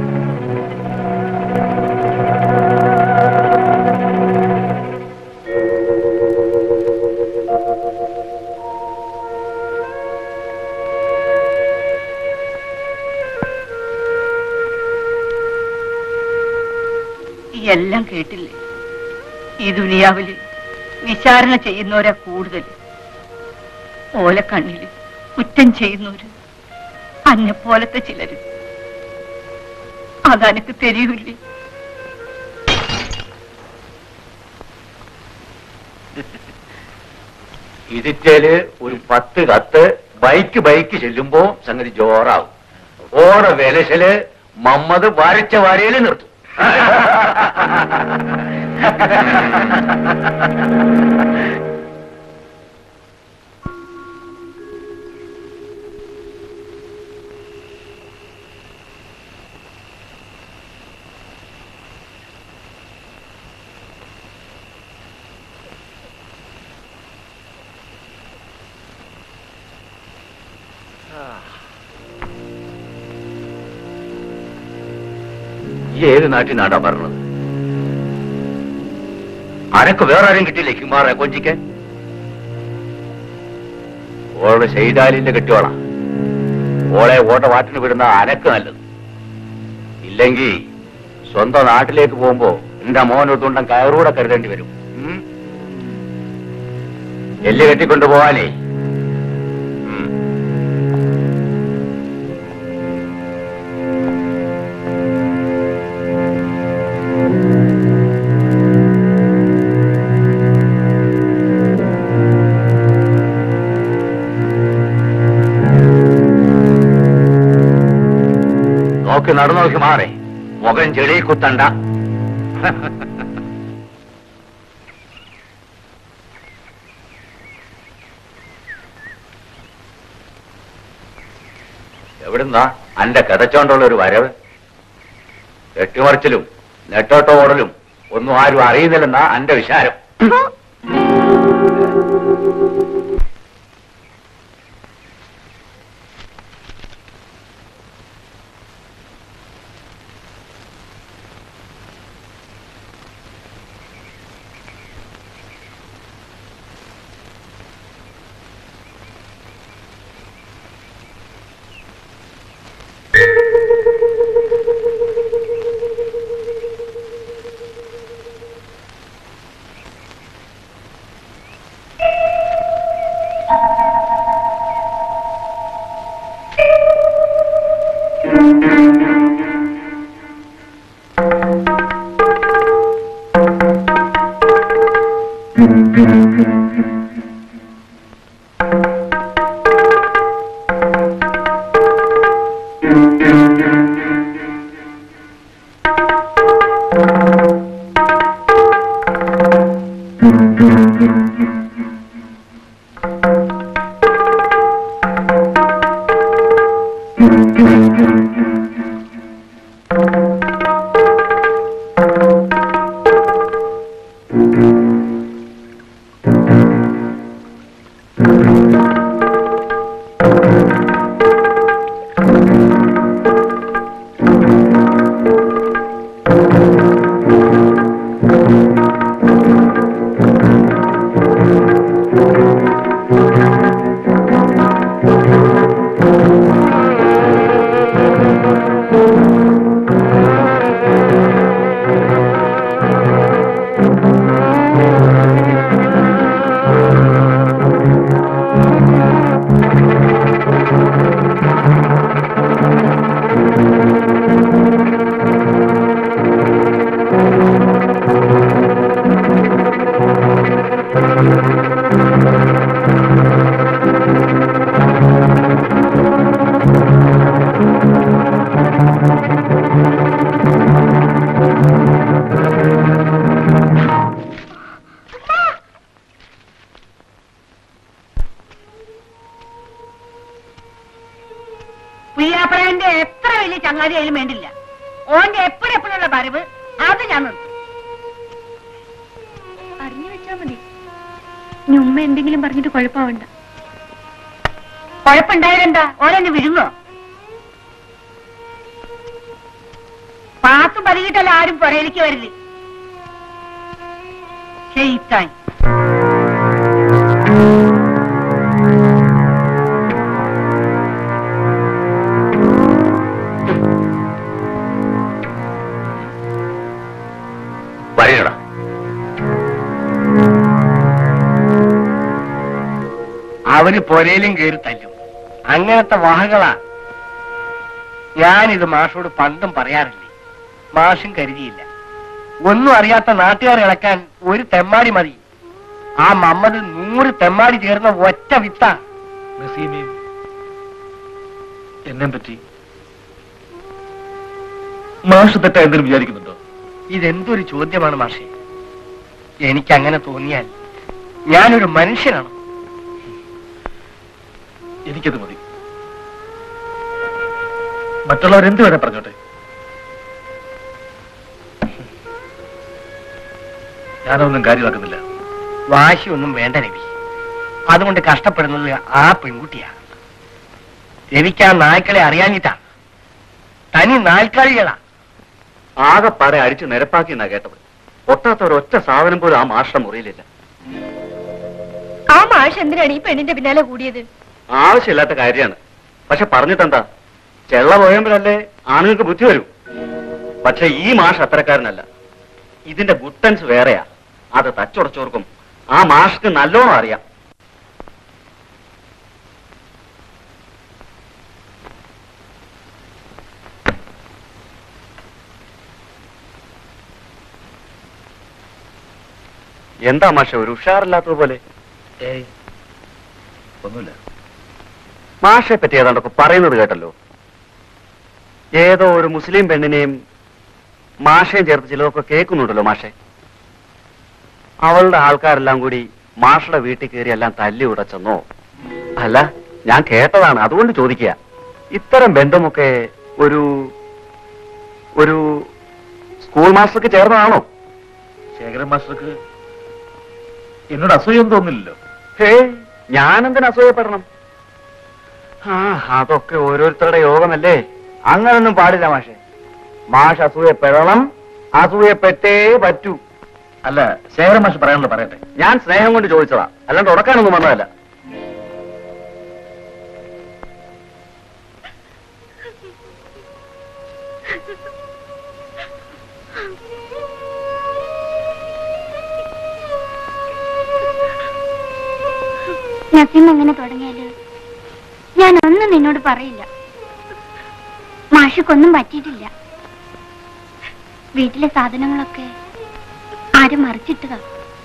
ഈ എല്ലാം കേട്ടില്ലേ ഈ ദുനിയാവില് വിചാരണ ചെയ്യുന്നവരാ കൂടുതൽ ഓല കണ്ണില് കുറ്റം ചെയ്യുന്നവര് അന്നെ പോലത്തെ ചിലര് അതെനിക്ക് തെരിയൂല്ലേ ഇതിറ്റേല് ഒരു പത്ത് കത്ത് ബൈക്ക് ബൈക്ക് ചെല്ലുമ്പോ സംഗതി ജോറാവും ഓട വിലശല് മമ്മത് വരച്ച വരയില് നിർത്തും ഈ ഏത് നാട്ടിൽ നാടാ പറഞ്ഞത് അനക്ക് വേറെ ആരും കിട്ടിയില്ലേ കുമാറെ കൊഞ്ചിക്കാൻ ഓള് ചെയ്താലിന്റെ കെട്ടിയോളാ ഓളെ ഓട്ട വാട്ടിന് വിടുന്ന അനക്ക് നല്ലത് ഇല്ലെങ്കിൽ സ്വന്തം നാട്ടിലേക്ക് പോകുമ്പോ എന്റെ മോൻ ഒരു തുണ്ടം കയറൂടെ കരുതേണ്ടി വരും ഉം? എല്ല് കെട്ടിക്കൊണ്ടുപോവാനേ ഉം. നോക്കി നടന്നു നോക്കി മാറി മുഖം ചെടി കുത്തണ്ട എവിടുന്നാ അന്റെ കഥച്ചോണ്ടുള്ള ഒരു വരവ് കെട്ടിമറിച്ചിലും നെട്ടോട്ടോ ഓടലും ഒന്നും ആരും അറിയുന്നില്ലെന്നാ അന്റെ വിചാരം പുയ്യാപ്പഴന്റെ എത്ര വലിയ ചങ്ങാതി ആയാലും വേണ്ടില്ല ഓന്റെ എപ്പോഴെപ്പോഴുള്ള വരവ് അത് ഞാൻ നിർത്തും അറിഞ്ഞു വെച്ചാ മതി ഇനി ഉമ്മ എന്തെങ്കിലും പറഞ്ഞിട്ട് കുഴപ്പമാവണ്ട കുഴപ്പമുണ്ടായാലെന്താ ഓരോന്ന് വിഴുങ്ങോ പാത്തും പതികിട്ടല്ല ആരും പുറയിലേക്ക് വരില്ല ചെയ്ത്താൻ വരികടാ അവര് പൊരയിലും കയറി തല്ലും അങ്ങനത്തെ വാഹകളാ ഞാനിത് മാഷോട് പണ്ടും പറയാറില്ലേ മാഷും കരുതിയില്ല ഒന്നും അറിയാത്ത നാട്ടുകാർ ഇളക്കാൻ ഒരു തെമ്മാടി മതി ആ മമ്മദ് നൂറ് തെമ്മാടി ചേർന്ന ഒറ്റ വിത്ത നസീമയും എന്നെ പറ്റി മാഷ് തെറ്റാ എന്തെങ്കിലും വിചാരിക്കുന്നുണ്ടോ ഇതെന്തൊരു ചോദ്യമാണ് മാഷെ എനിക്കങ്ങനെ തോന്നിയാൽ ഞാനൊരു മനുഷ്യനാണ് എനിക്കത് മതി മറ്റുള്ളവർ എന്ത് വേണേ പറഞ്ഞോട്ടെ ഞാനൊന്നും കാര്യമാക്കുന്നില്ല വാശിയൊന്നും വേണ്ട രവി അതുകൊണ്ട് കഷ്ടപ്പെടുന്നത് ആ പെൺകുട്ടിയാ രവിക്ക് ആ നായ്ക്കളെ അറിയാനിട്ടാ തനി നാൽക്കാലികളാ ആകെപ്പാടെ അടിച്ച് നിരപ്പാക്കി എന്നാ കേട്ടത് പൊട്ടാത്ത ഒരൊറ്റ സാധനം പോലും ആ മാഷ മുറിയിലില്ല ആ മാഷ് എന്തിനാണ് ഈ പെണ്ണിന്റെ പിന്നാലെ കൂടിയത് ആവശ്യമില്ലാത്ത കാര്യമാണ് പക്ഷെ പറഞ്ഞിട്ടെന്താ ചെള്ള പോയപ്പോഴല്ലേ ആണുങ്ങൾക്ക് ബുദ്ധി വരും പക്ഷെ ഈ മാഷ് അത്തരക്കാരനല്ല ഇതിന്റെ ഗുട്ടൻസ് വേറെയാ അത് തച്ചുടച്ചോർക്കും ആ മാഷ്ക്ക് നല്ലോണം അറിയാം എന്താ മാഷ ഒരു ഉഷാറില്ലാത്തതുപോലെ ഏയ് ഒന്നുമില്ല മാഷെ പറ്റി ഏതാണ്ടൊക്കെ പറയുന്നത് കേട്ടല്ലോ ഏതോ ഒരു മുസ്ലിം പെണ്ണിനെയും മാഷയും ചേർത്ത് ചിലതൊക്കെ കേൾക്കുന്നുണ്ടല്ലോ മാഷെ അവളുടെ ആൾക്കാരെല്ലാം കൂടി മാഷയുടെ വീട്ടിൽ കയറി എല്ലാം തല്ലി ഉടച്ചെന്നോ അല്ല ഞാൻ കേട്ടതാണ് അതുകൊണ്ട് ചോദിക്കുക ഇത്തരം ബന്ധമൊക്കെ ഒരു ഒരു സ്കൂൾ മാസ്റ്റർക്ക് ചേർന്നതാണോ ശേഖരൻ മാസ്റ്റർക്ക് എന്നോട് അസൂയൊന്നും തോന്നില്ലല്ലോ ഹേ ഞാനെന്തിനു അസൂയപ്പെടണം ആ അതൊക്കെ ഓരോരുത്തരുടെ യോഗമല്ലേ അങ്ങനൊന്നും പാടില്ല മാഷെ മാഷ് അസൂയപ്പെടണം അസൂയപ്പെട്ടേ പറ്റൂ അല്ല ശേഖരൻ മാഷ് പറയാനുള്ളത് പറയട്ടെ ഞാൻ സ്നേഹം കൊണ്ട് ചോദിച്ചതാ അല്ലാണ്ട് ഉടക്കാനൊന്നും വന്നതല്ല നസീം എങ്ങനെ തുടങ്ങിയാല് ഞാൻ ഒന്നും നിന്നോട് പറയില്ല മാഷക്കൊന്നും പറ്റിയിട്ടില്ല വീട്ടിലെ സാധനങ്ങളൊക്കെ ആരും മറിച്ചിട്ടതാ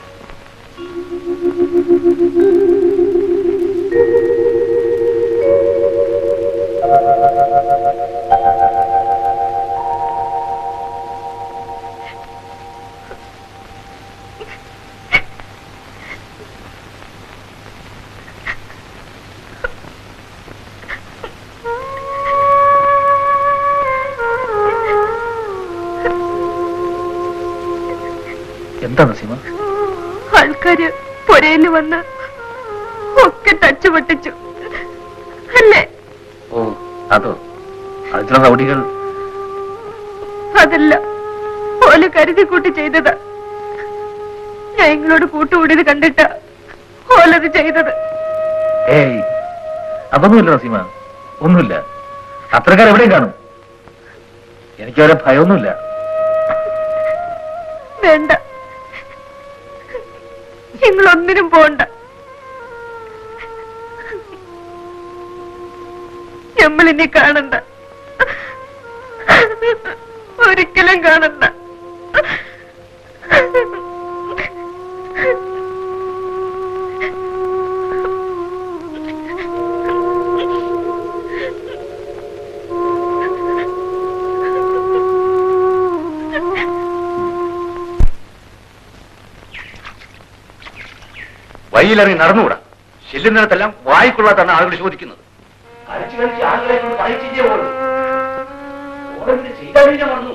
എന്താ നസീമ ആൾക്കാര് പുരയില് വന്ന് ഒക്കെ ടച്ച് പൊട്ടിച്ചു അല്ലേ ഓ അതോ അത് ചില റൗഡികൾ അതല്ല ഓല് കരുതി കൂട്ടി ചെയ്തതാ ഞാൻ നിങ്ങളോട് കൂട്ടുകൂടിയത് കണ്ടിട്ടാ ഓലത് ചെയ്തത് ഏയ് അതൊന്നുമില്ല നസീമ ഒന്നുമില്ല അത്രക്കാർ എവിടെയും കാണും എനിക്ക് അവരെ ഭയമൊന്നുമില്ല വേണ്ട നിങ്ങളൊന്നിനും പോണ്ട നമ്മളിനി കാണണ്ട ഒരിക്കലും കാണണ്ട വഴിയിലിറങ്ങി നടന്നുകൂടാ ചെല്ലുന്നിടത്തെല്ലാം വായിക്കൊള്ളാത്താണ് ആളുകൾ ചോദിക്കുന്നത് കളിച്ച് കളിച്ച് ആളുകളെ കൊണ്ട് കളിച്ചിട്ടേ ഓടും ഓടുന്നത് ചെയ്താൽ പിന്നെ വന്നു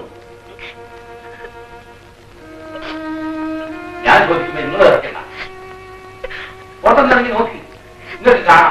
ഞാൻ ചോദിക്കുമ്പോ നിങ്ങൾ ഇറക്കണ്ട പുറത്തുനിന്നിറങ്ങി നോക്കി നിങ്ങൾക്ക് കാണാം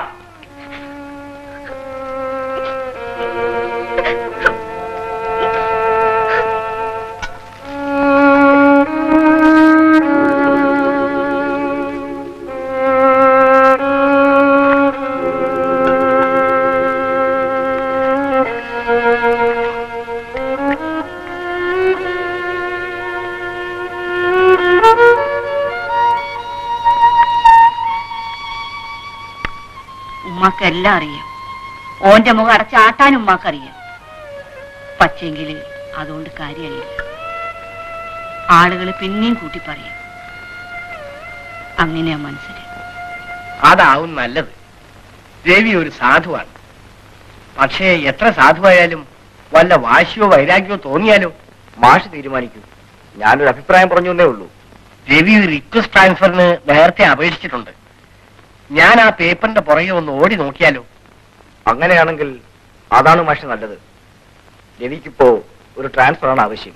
ഉമ്മാക്കെല്ലാം അറിയാം ഓന്റെ മുഖം അടച്ചാട്ടാൻ ഉമ്മാക്കറിയാം പക്ഷെങ്കില് അതുകൊണ്ട് കാര്യമില്ല ആളുകൾ പിന്നെയും കൂട്ടി പറയും അങ്ങനെയാ മനസ്സിൽ അതാവും നല്ലത് രവി ഒരു സാധുവാണ് പക്ഷേ എത്ര സാധുവായാലും വല്ല വാശിയോ വൈരാഗ്യമോ തോന്നിയാലോ മാഷ് തീരുമാനിക്കൂ ഞാനൊരു അഭിപ്രായം പറഞ്ഞു എന്നേ ഉള്ളൂ രവി റിക്വസ്റ്റ് ട്രാൻസ്ഫറിന് നേരത്തെ അപേക്ഷിച്ചിട്ടുണ്ട് ഞാൻ ആ പേപ്പറിന്റെ പുറകെ ഒന്ന് ഓടി നോക്കിയാലോ അങ്ങനെയാണെങ്കിൽ അതാണ് മാഷ് നല്ലത് രവിക്കിപ്പോ ഒരു ട്രാൻസ്ഫർ ആണ് ആവശ്യം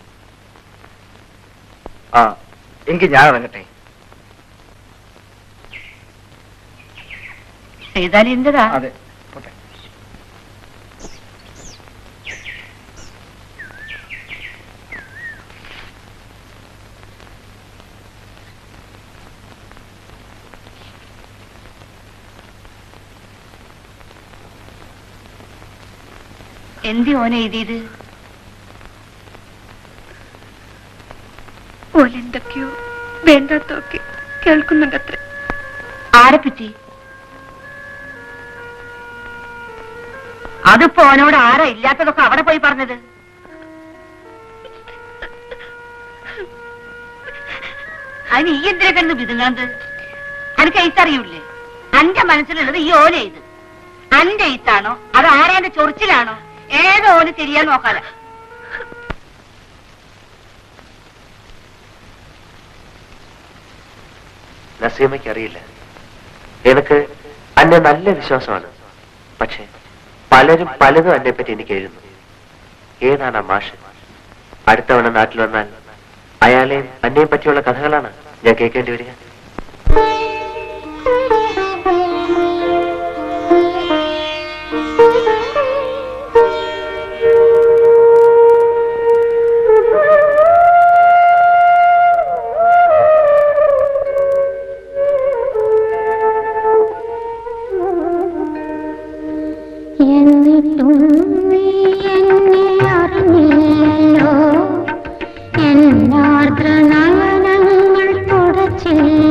ആ എങ്കിൽ ഞാൻ ഇറങ്ങട്ടെ ചെയ്താലും എന്തിനാ അതെ പോട്ടെ എന്തി ഓനെ എഴുതിയത് ഓല എന്തൊക്കെയോ വേണ്ടാത്തൊക്കെ കേൾക്കുന്നുണ്ടത്രേ ആരെ പറ്റി അതിപ്പോ അവനോട് ആരാ ഇല്ലാത്തതൊക്കെ അവിടെ പോയി പറഞ്ഞത് അതിന് ഈ എന്തിനാ കിടന്ന് വിതുങ്ങാന്ത് അനക്ക് എഴുത്തറിയൂലേ അന്റെ മനസ്സിലുള്ളത് ഈ ഓല ഇത് അന്റെ എഴുത്താണോ അത് ആരാന്റെ ചൊറിച്ചിലാണോ ഏത് ഓല തിരിയാൻ നോക്കാല നസീമയ്ക്ക് അറിയില്ല എനിക്ക് അന്നെ നല്ല വിശ്വാസമാണ് പക്ഷെ പലരും പലതും എന്നെ പറ്റി എനിക്ക് എഴുതുന്നു ഏതാണ് ആ മാഷ് അടുത്തവണ നാട്ടിൽ വന്നാൽ അയാളെയും അന്നെയും പറ്റിയുള്ള കഥകളാണ് ഞാൻ കേൾക്കേണ്ടി വരിക എന്നിട്ടും നീ എന്നെ അറിഞ്ഞില്ലല്ലോ എന്നാർദ്ര നയനങ്ങൾ തുടച്ചില്ല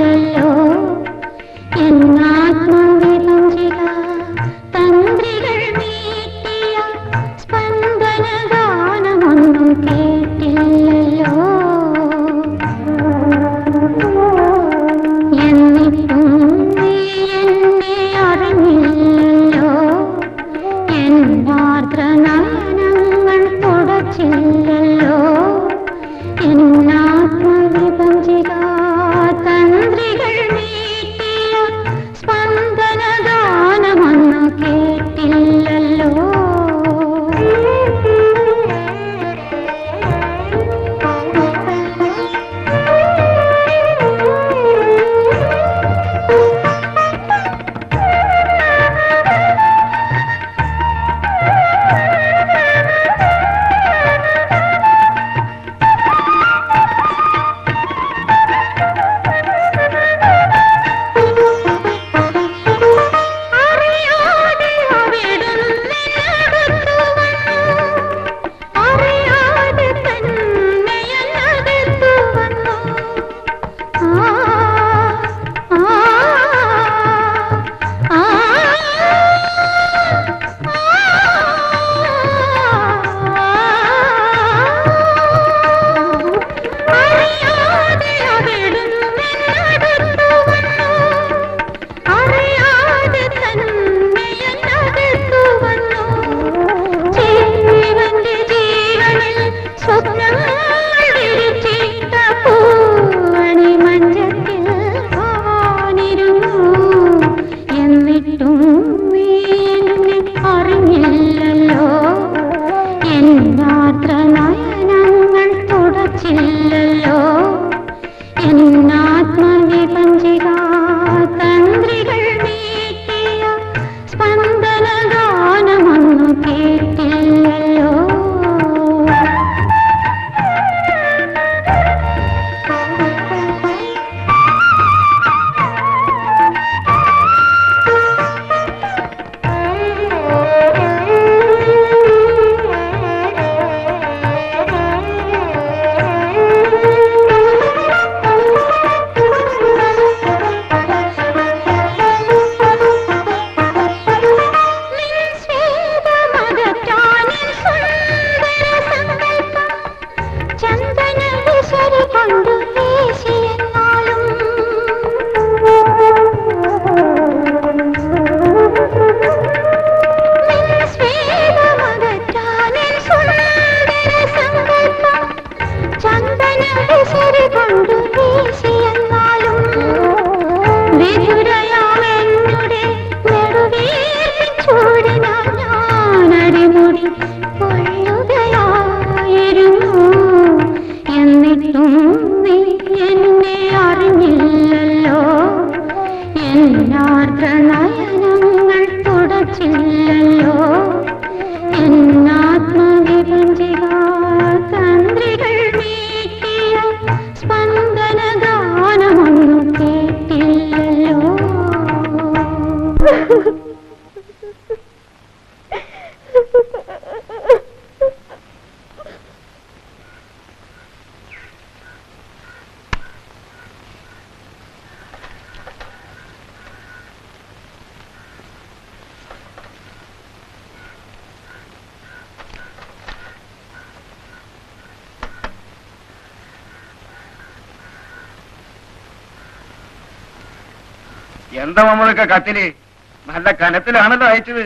എന്താ നമ്മളൊക്കെ കത്തില് നല്ല കനത്തിലാണല്ലോ അയച്ചത്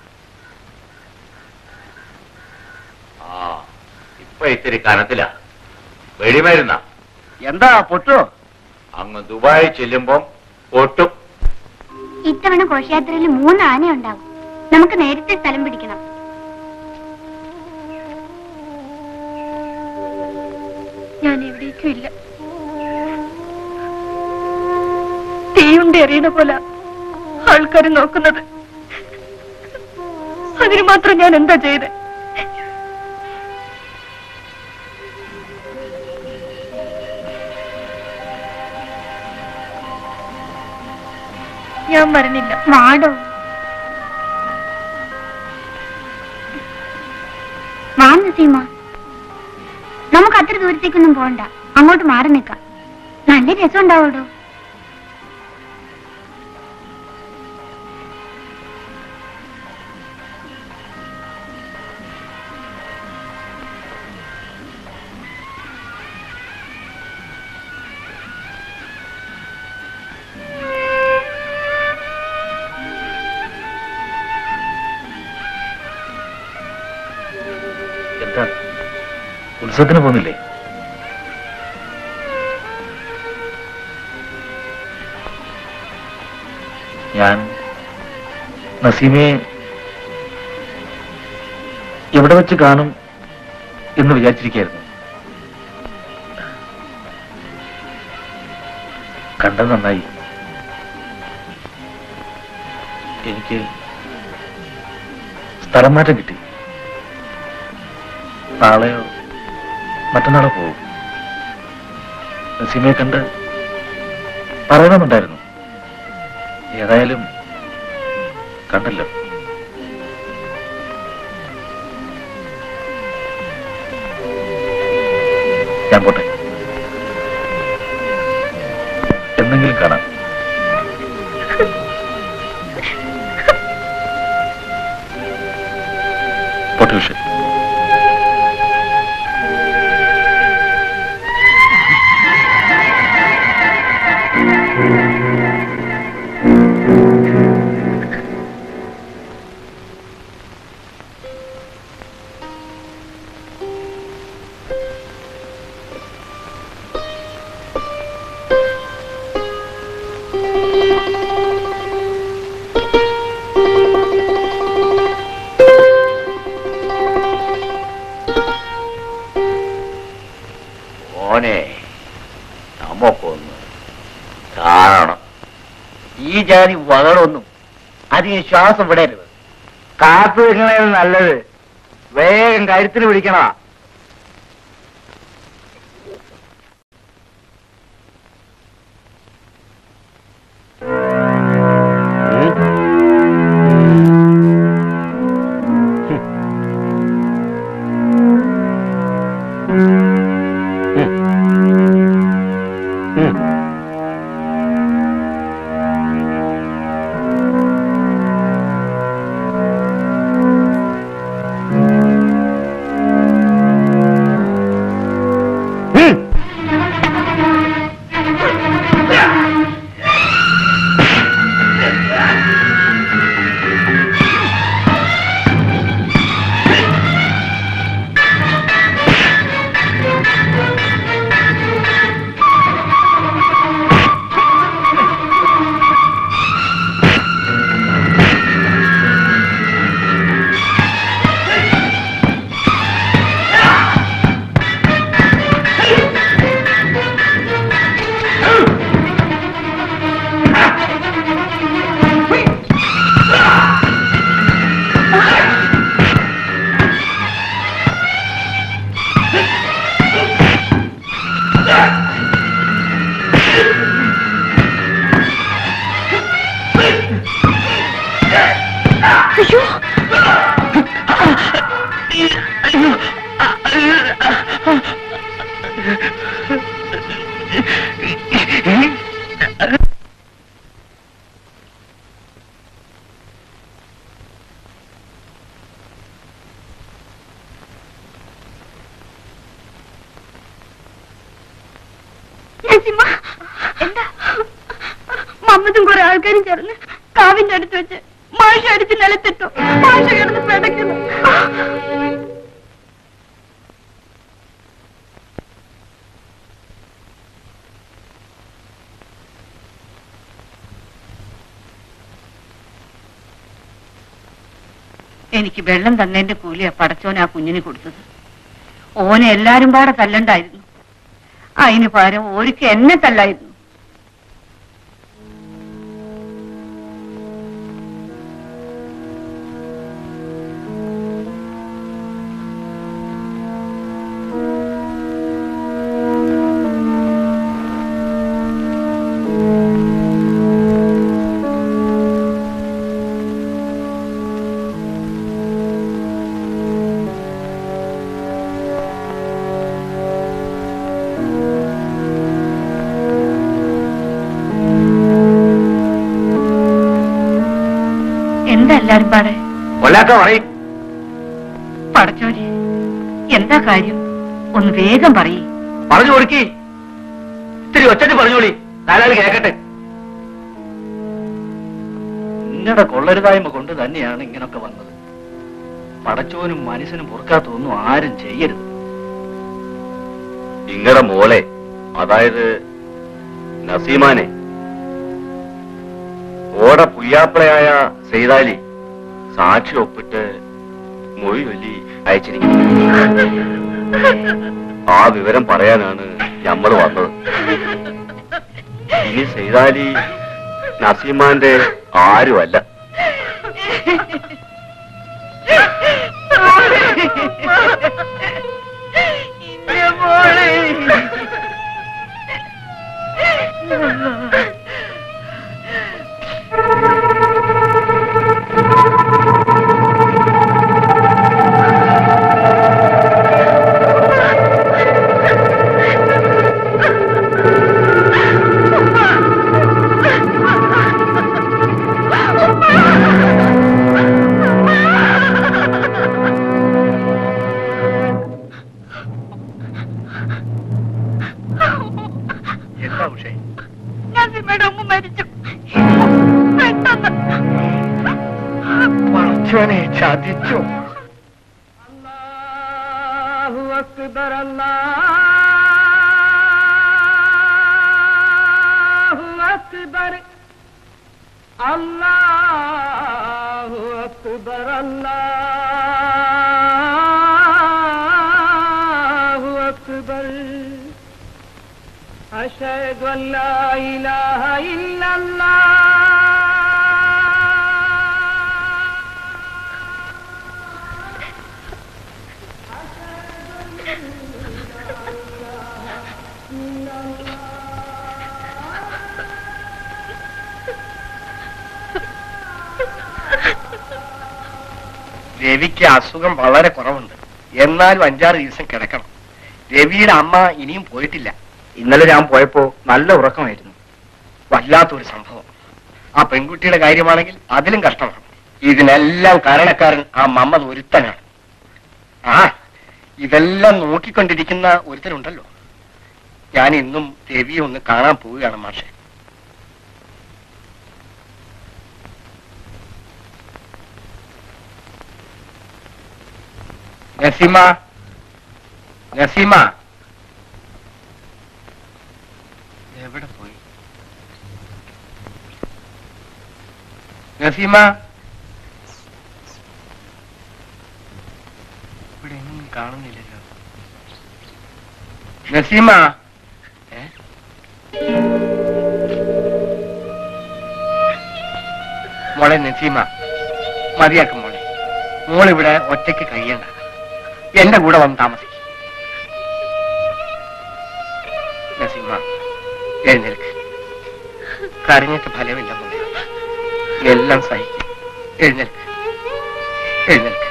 ആ ഇപ്പൊ ഇത്തിരി കനത്തില വെടിമരുന്ന എന്താ പൊട്ടോ അങ്ങ് ദുബായി ചെല്ലുമ്പം പൊട്ടും ഇത്തവണ ഘോഷയാത്രയിൽ മൂന്ന് ആന ഉണ്ടാവും നമുക്ക് നേരത്തെ സ്ഥലം പിടിക്കണം ഞാൻ എവിടേക്കും ഇല്ല തീയുണ്ട് എറിയണ പോലെ ആൾക്കാർ നോക്കുന്നത് അതിന് മാത്രം ഞാൻ എന്താ ചെയ്ത് ഞാൻ വരണില്ല വാടോ വാ നസീമ നമുക്ക് അത്ര ദൂരത്തേക്കൊന്നും പോകണ്ട അങ്ങോട്ട് മാറി നിൽക്കാം നല്ല രസം ഉണ്ടാവൂടോ എന്താ ഉത്സവത്തിന് പോകുന്നില്ലേ ഞാൻ നസീമയെ എവിടെ വെച്ച് കാണും എന്ന് വിചാരിച്ചിരിക്കായിരുന്നു കണ്ടത് നന്നായി എനിക്ക് സ്ഥലം മാറ്റം കിട്ടി നാളെയോ മറ്റന്നാളോ പോകും നസീമയെ കണ്ട് പറയണമെന്നുണ്ടായിരുന്നു ഏതായാലും കണ്ടല്ലോ ഞാൻ പോട്ടെ എന്തെങ്കിലും കാണാം പോട്ടെ വിഷയം ഓനെ നമുക്കൊന്ന് കാണണം ഈ ജാതി വകളൊന്നും അധികം ശ്വാസം വിടരുത് കാത്തു വെക്കണത് നല്ലത് വേഗം കരുത്തിന് പിടിക്കണ നസീമ എന്താ മമ്മ തോമസും കുറെ ആൾക്കാരും ചേർന്ന് കാവിന്റെ അടുത്ത് വെച്ച് മാഷ അടിച്ച് നിലത്തിട്ടു മാഷ കിടന്ന് പിടയ്ക്കുന്നു എനിക്ക് വെള്ളം തന്നതിന്റെ കൂലിയാ പടച്ചോൻ ആ കുഞ്ഞിന് കൊടുത്തത് ഓനെ എല്ലാരും പാടെ തല്ലണ്ടായിരുന്നു അതിന് പകരം ഓർക്ക് എന്നെ തല്ലായിരുന്നു എന്താ എല്ലാരും പാടെ കൊല്ലാക്ക പറയും പടച്ചോനെ എന്താ കാര്യം ഒന്ന് വേഗം പറയേ പറഞ്ഞു കൊടുക്കി ഇത്തിരി ഒച്ചത്തിൽ പറഞ്ഞോളി നാലാൾ കേക്കട്ടെ നിങ്ങളുടെ കൊള്ളരുതായ്മ കൊണ്ട് തന്നെയാണ് ഇങ്ങനൊക്കെ വന്നത് പടച്ചോനും മനസ്സിനും പൊറുക്കാത്തൊന്നും ആരും ചെയ്യരുത് ഇങ്ങടെ മോളെ അതായത് നസീമാനെ ഓടെ പുയ്യാപ്പിളയായ സെയ്താലി സാക്ഷി ഒപ്പിട്ട് മൊഴി ചൊല്ലി അയച്ചിരിക്കുന്നു ആ വിവരം പറയാനാണ് നമ്മൾ വന്നത് ഇനി സെയ്താലി നസീമാന്റെ ആരുമല്ല എന്താ ഉഷേ നസീമയുടെ ഉമ്മ മരിച്ചു പെട്ടെന്ന് പടച്ചോനെ ചതിച്ചു അല്ലാഹു അക്ബർ അല്ലാഹു അക്ബർ അല്ലാഹു അക്ബർ അല്ലാഹു അക്ബർ أشهد أن لا إله إلا الله രവിക്ക് അസുഖം വളരെ കുറവുണ്ട് എന്നാലും അഞ്ചാറ് ദിവസം കിടക്കണം രവിയുടെ അമ്മ ഇനിയും പോയിട്ടില്ല ഇന്നലെ ഞാൻ പോയപ്പോ നല്ല ഉറക്കമായിരുന്നു വല്ലാത്തൊരു സംഭവം ആ പെൺകുട്ടിയുടെ കാര്യമാണെങ്കിൽ അതിലും കഷ്ടമാണ് ഇതിനെല്ലാം കാരണക്കാരൻ ആ മമ്മദ് ഒരുത്തനാണ് ആ ഇതെല്ലാം നോക്കിക്കൊണ്ടിരിക്കുന്ന ഒരുത്തനുണ്ടല്ലോ ഞാൻ ഇന്നും രവിയെ ഒന്ന് കാണാൻ പോവുകയാണ് മാഷെ നസീമ നസീമ എവിടെ പോയി നസീമ ഇവിടെ എങ്ങും കാണുന്നില്ലല്ലോ നസീമ ഏ? മോളെ നസീമ മതിയാക്കും മോളെ മോളിവിടെ ഒറ്റയ്ക്ക് കഴിയണ്ട എന്റെ കൂടെ വന്ന് താമസിക്കും നസീമ എഴുന്നേൽക്ക് കരഞ്ഞിട്ട് ഫലമില്ല മോളെ എല്ലാം സഹിക്കും എഴുന്നേൽക്ക് എഴുന്നേൽക്ക്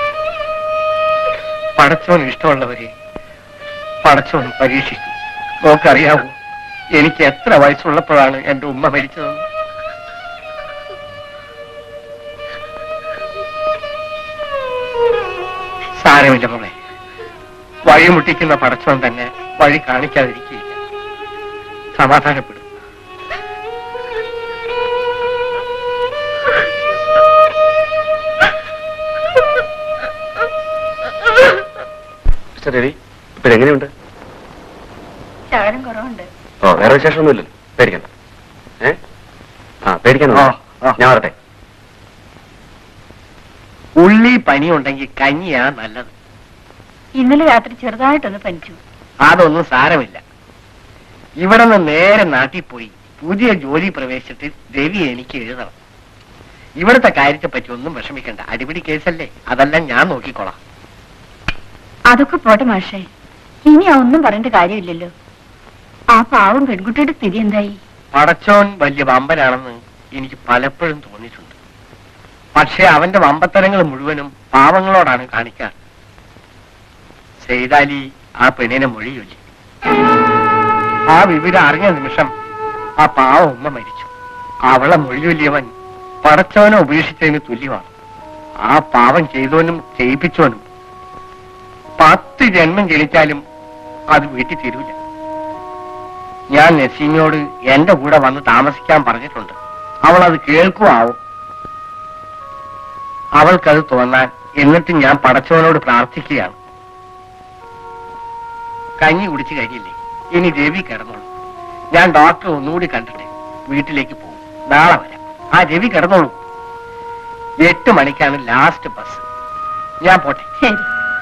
പടച്ചോൻ ഇഷ്ടമുള്ളവരെ പടച്ചോൻ പരീക്ഷിക്കും നോക്കറിയാവൂ എനിക്ക് എത്ര വയസ്സുള്ളപ്പോഴാണ് എന്റെ ഉമ്മ മരിച്ചതെന്ന് സാരമില്ല മോളെ വഴിമുട്ടിക്കുന്ന പടച്ചോൻ തന്നെ വഴി കാണിക്കാതിരിക്കുകയില്ല സമാധാനപ്പെടും സിസ്റ്റർ രവി ഇപ്പോഴെങ്ങനെയുണ്ട് ശകലം കുറവുണ്ട് ഓ വേറെ വിശേഷമൊന്നുമില്ലല്ലോ പേടിക്കണ്ട ഏ ആ പേടിക്കണ്ട ആ, ആ. ഞാൻ വരട്ടെ ഉള്ളി പനി ഉണ്ടെങ്കിൽ കഞ്ഞിയാ നല്ലത് ഇന്നലെ രാത്രി ചെറുതായിട്ടൊന്ന് പനിച്ചു അതൊന്നും സാരമില്ല ഇവിടെ നിന്ന് നേരെ നാട്ടിൽ പോയി പുതിയ ജോലി പ്രവേശിച്ചിട്ട് രവി എനിക്ക് എഴുതണം ഇവിടുത്തെ കാര്യത്തെ പറ്റി ഒന്നും വിഷമിക്കണ്ട അടിപിടി കേസല്ലേ അതെല്ലാം ഞാൻ നോക്കിക്കോളാം അതൊക്കെ പോട്ടെ മാഷേ ഇനി ആ ഒന്നും പറയേണ്ട കാര്യമില്ലല്ലോ ആ പാവം പെൺകുട്ടിയുടെ സ്ഥിതി എന്തായി പടച്ചോൻ വലിയ വമ്പനാണെന്ന് എനിക്ക് പലപ്പോഴും തോന്നിയിട്ടുണ്ട് പക്ഷെ അവന്റെ വമ്പത്തരങ്ങൾ മുഴുവനും പാവങ്ങളോടാണ് കാണിക്കാറ് സെയ്താലി ആ പെണ്ണിനെ മൊഴി ചൊല്ലി ആ വിവരം അറിഞ്ഞ നിമിഷം ആ പാവ ഉമ്മ മരിച്ചു അവളെ മൊഴി ചൊല്ലിയവൻ പടച്ചവനെ ഉപേക്ഷിച്ചതിന് തുല്യമാണ് ആ പാവം ചെയ്തവനും ചെയ്യിപ്പിച്ചവനും പത്ത് ജന്മം ജനിച്ചാലും അത് വീട്ടിൽ തീരൂല ഞാൻ നസീമിയോട് എന്റെ കൂടെ വന്ന് താമസിക്കാൻ പറഞ്ഞിട്ടുണ്ട് അവൾ അത് കേൾക്കുമാവും അവൾക്കത് തോന്നാൻ എന്നിട്ട് ഞാൻ പടച്ചവനോട് പ്രാർത്ഥിക്കുകയാണ് കഞ്ഞി കുടിച്ചു കഴിഞ്ഞില്ലേ ഇനി രവി കിടന്നോളൂ ഞാൻ ഡോക്ടറെ ഒന്നുകൂടി കണ്ടിട്ട് വീട്ടിലേക്ക് പോകും നാളെ വരാം ആ രവി കിടന്നോളൂ എട്ട് മണിക്കാണ് ലാസ്റ്റ് ബസ് ഞാൻ പോട്ടെ ശരി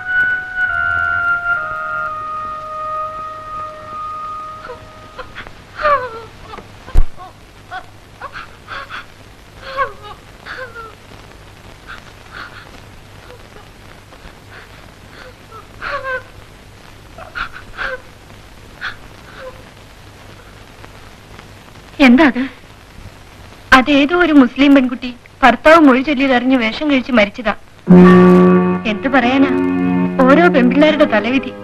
എന്താ അത് അതേതോ ഒരു മുസ്ലിം പെൺകുട്ടി ഭർത്താവ് മൊഴി ചൊല്ലിയതറിഞ്ഞ് വേഷം കഴിച്ച് മരിച്ചതാ എന്തു പറയാനാ ഓരോ പെൺപിള്ളേരുടെ തലവിധി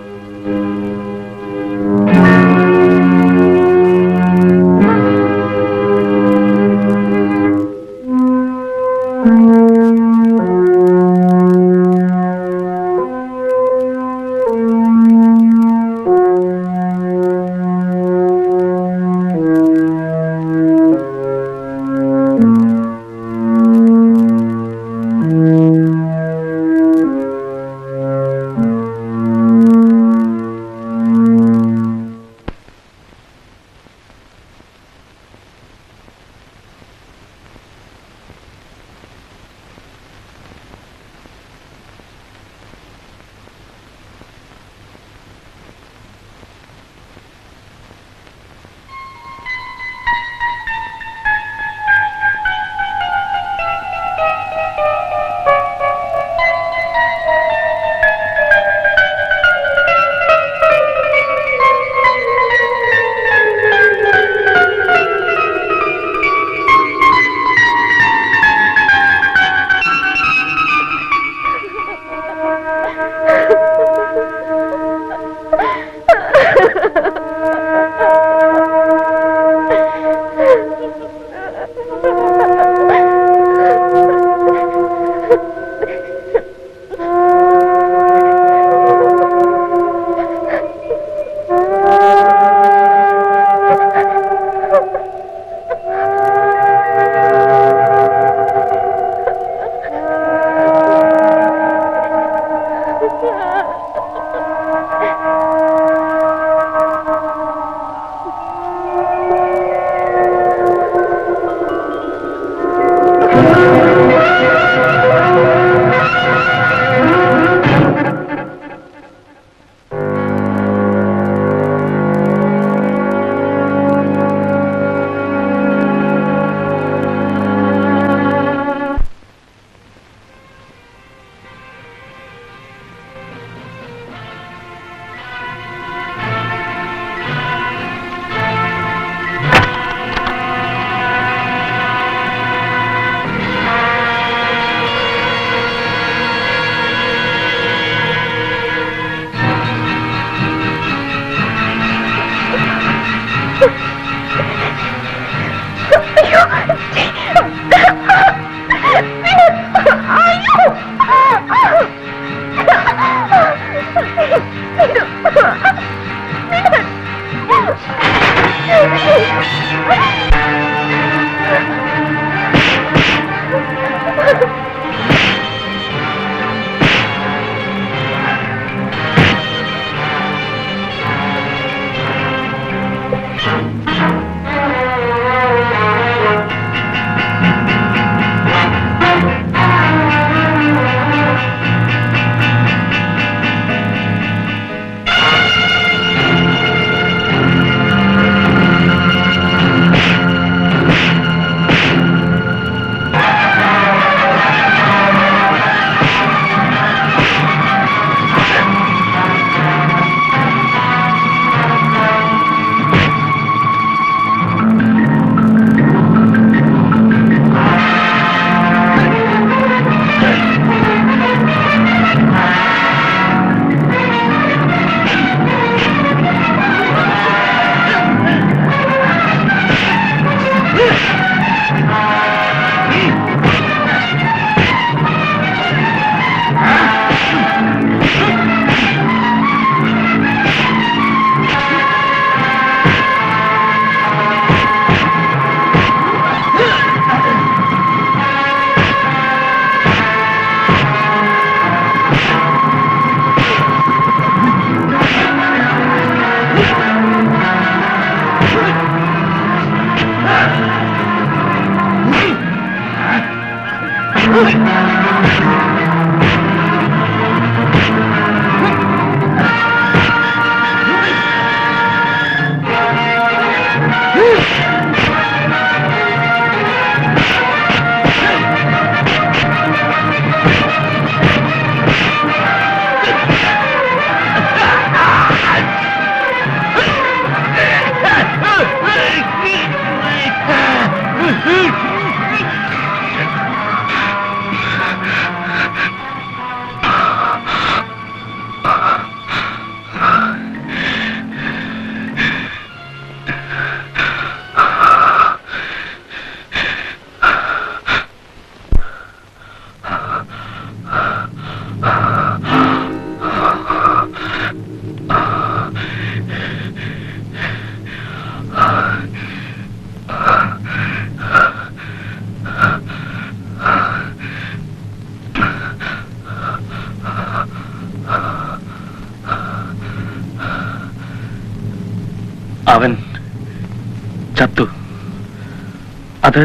അവൻ ചത്തു അത്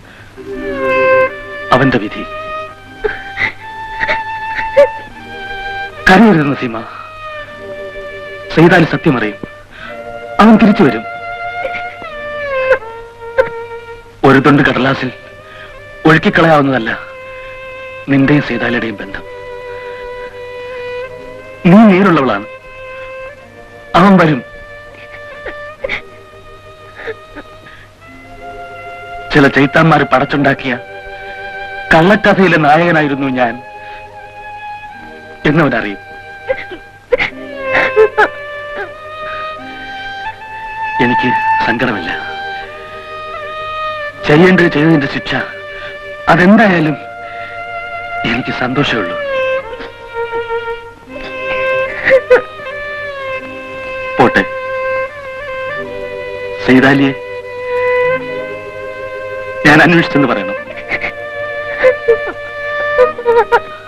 അവന്റെ വിധി കരയരുത് നസീമ ചെയ്താൽ സത്യമറിയും അവൻ തിരിച്ചു വരും ഒരു തുണ്ട് കടലാസിൽ ഒഴുക്കിക്കളയാവുന്നതല്ല നിന്റെയും സീതാലയുടെയും ബന്ധം നീ നേരുള്ളവളാണ് അവൻ വരും ചില ചൈത്താന്മാർ പടച്ചുണ്ടാക്കിയ കള്ളക്കഥയിലെ നായകനായിരുന്നു ഞാൻ എന്നവനറിയും എനിക്ക് സങ്കടമില്ല ചെയ്യേണ്ടത് ചെയ്തതിന്റെ ശിക്ഷ അതെന്തായാലും എനിക്ക് സന്തോഷമുള്ളൂ പോട്ടെ സൈതാലിയെ ഞാൻ അന്വേഷിച്ചെന്ന് പറയണം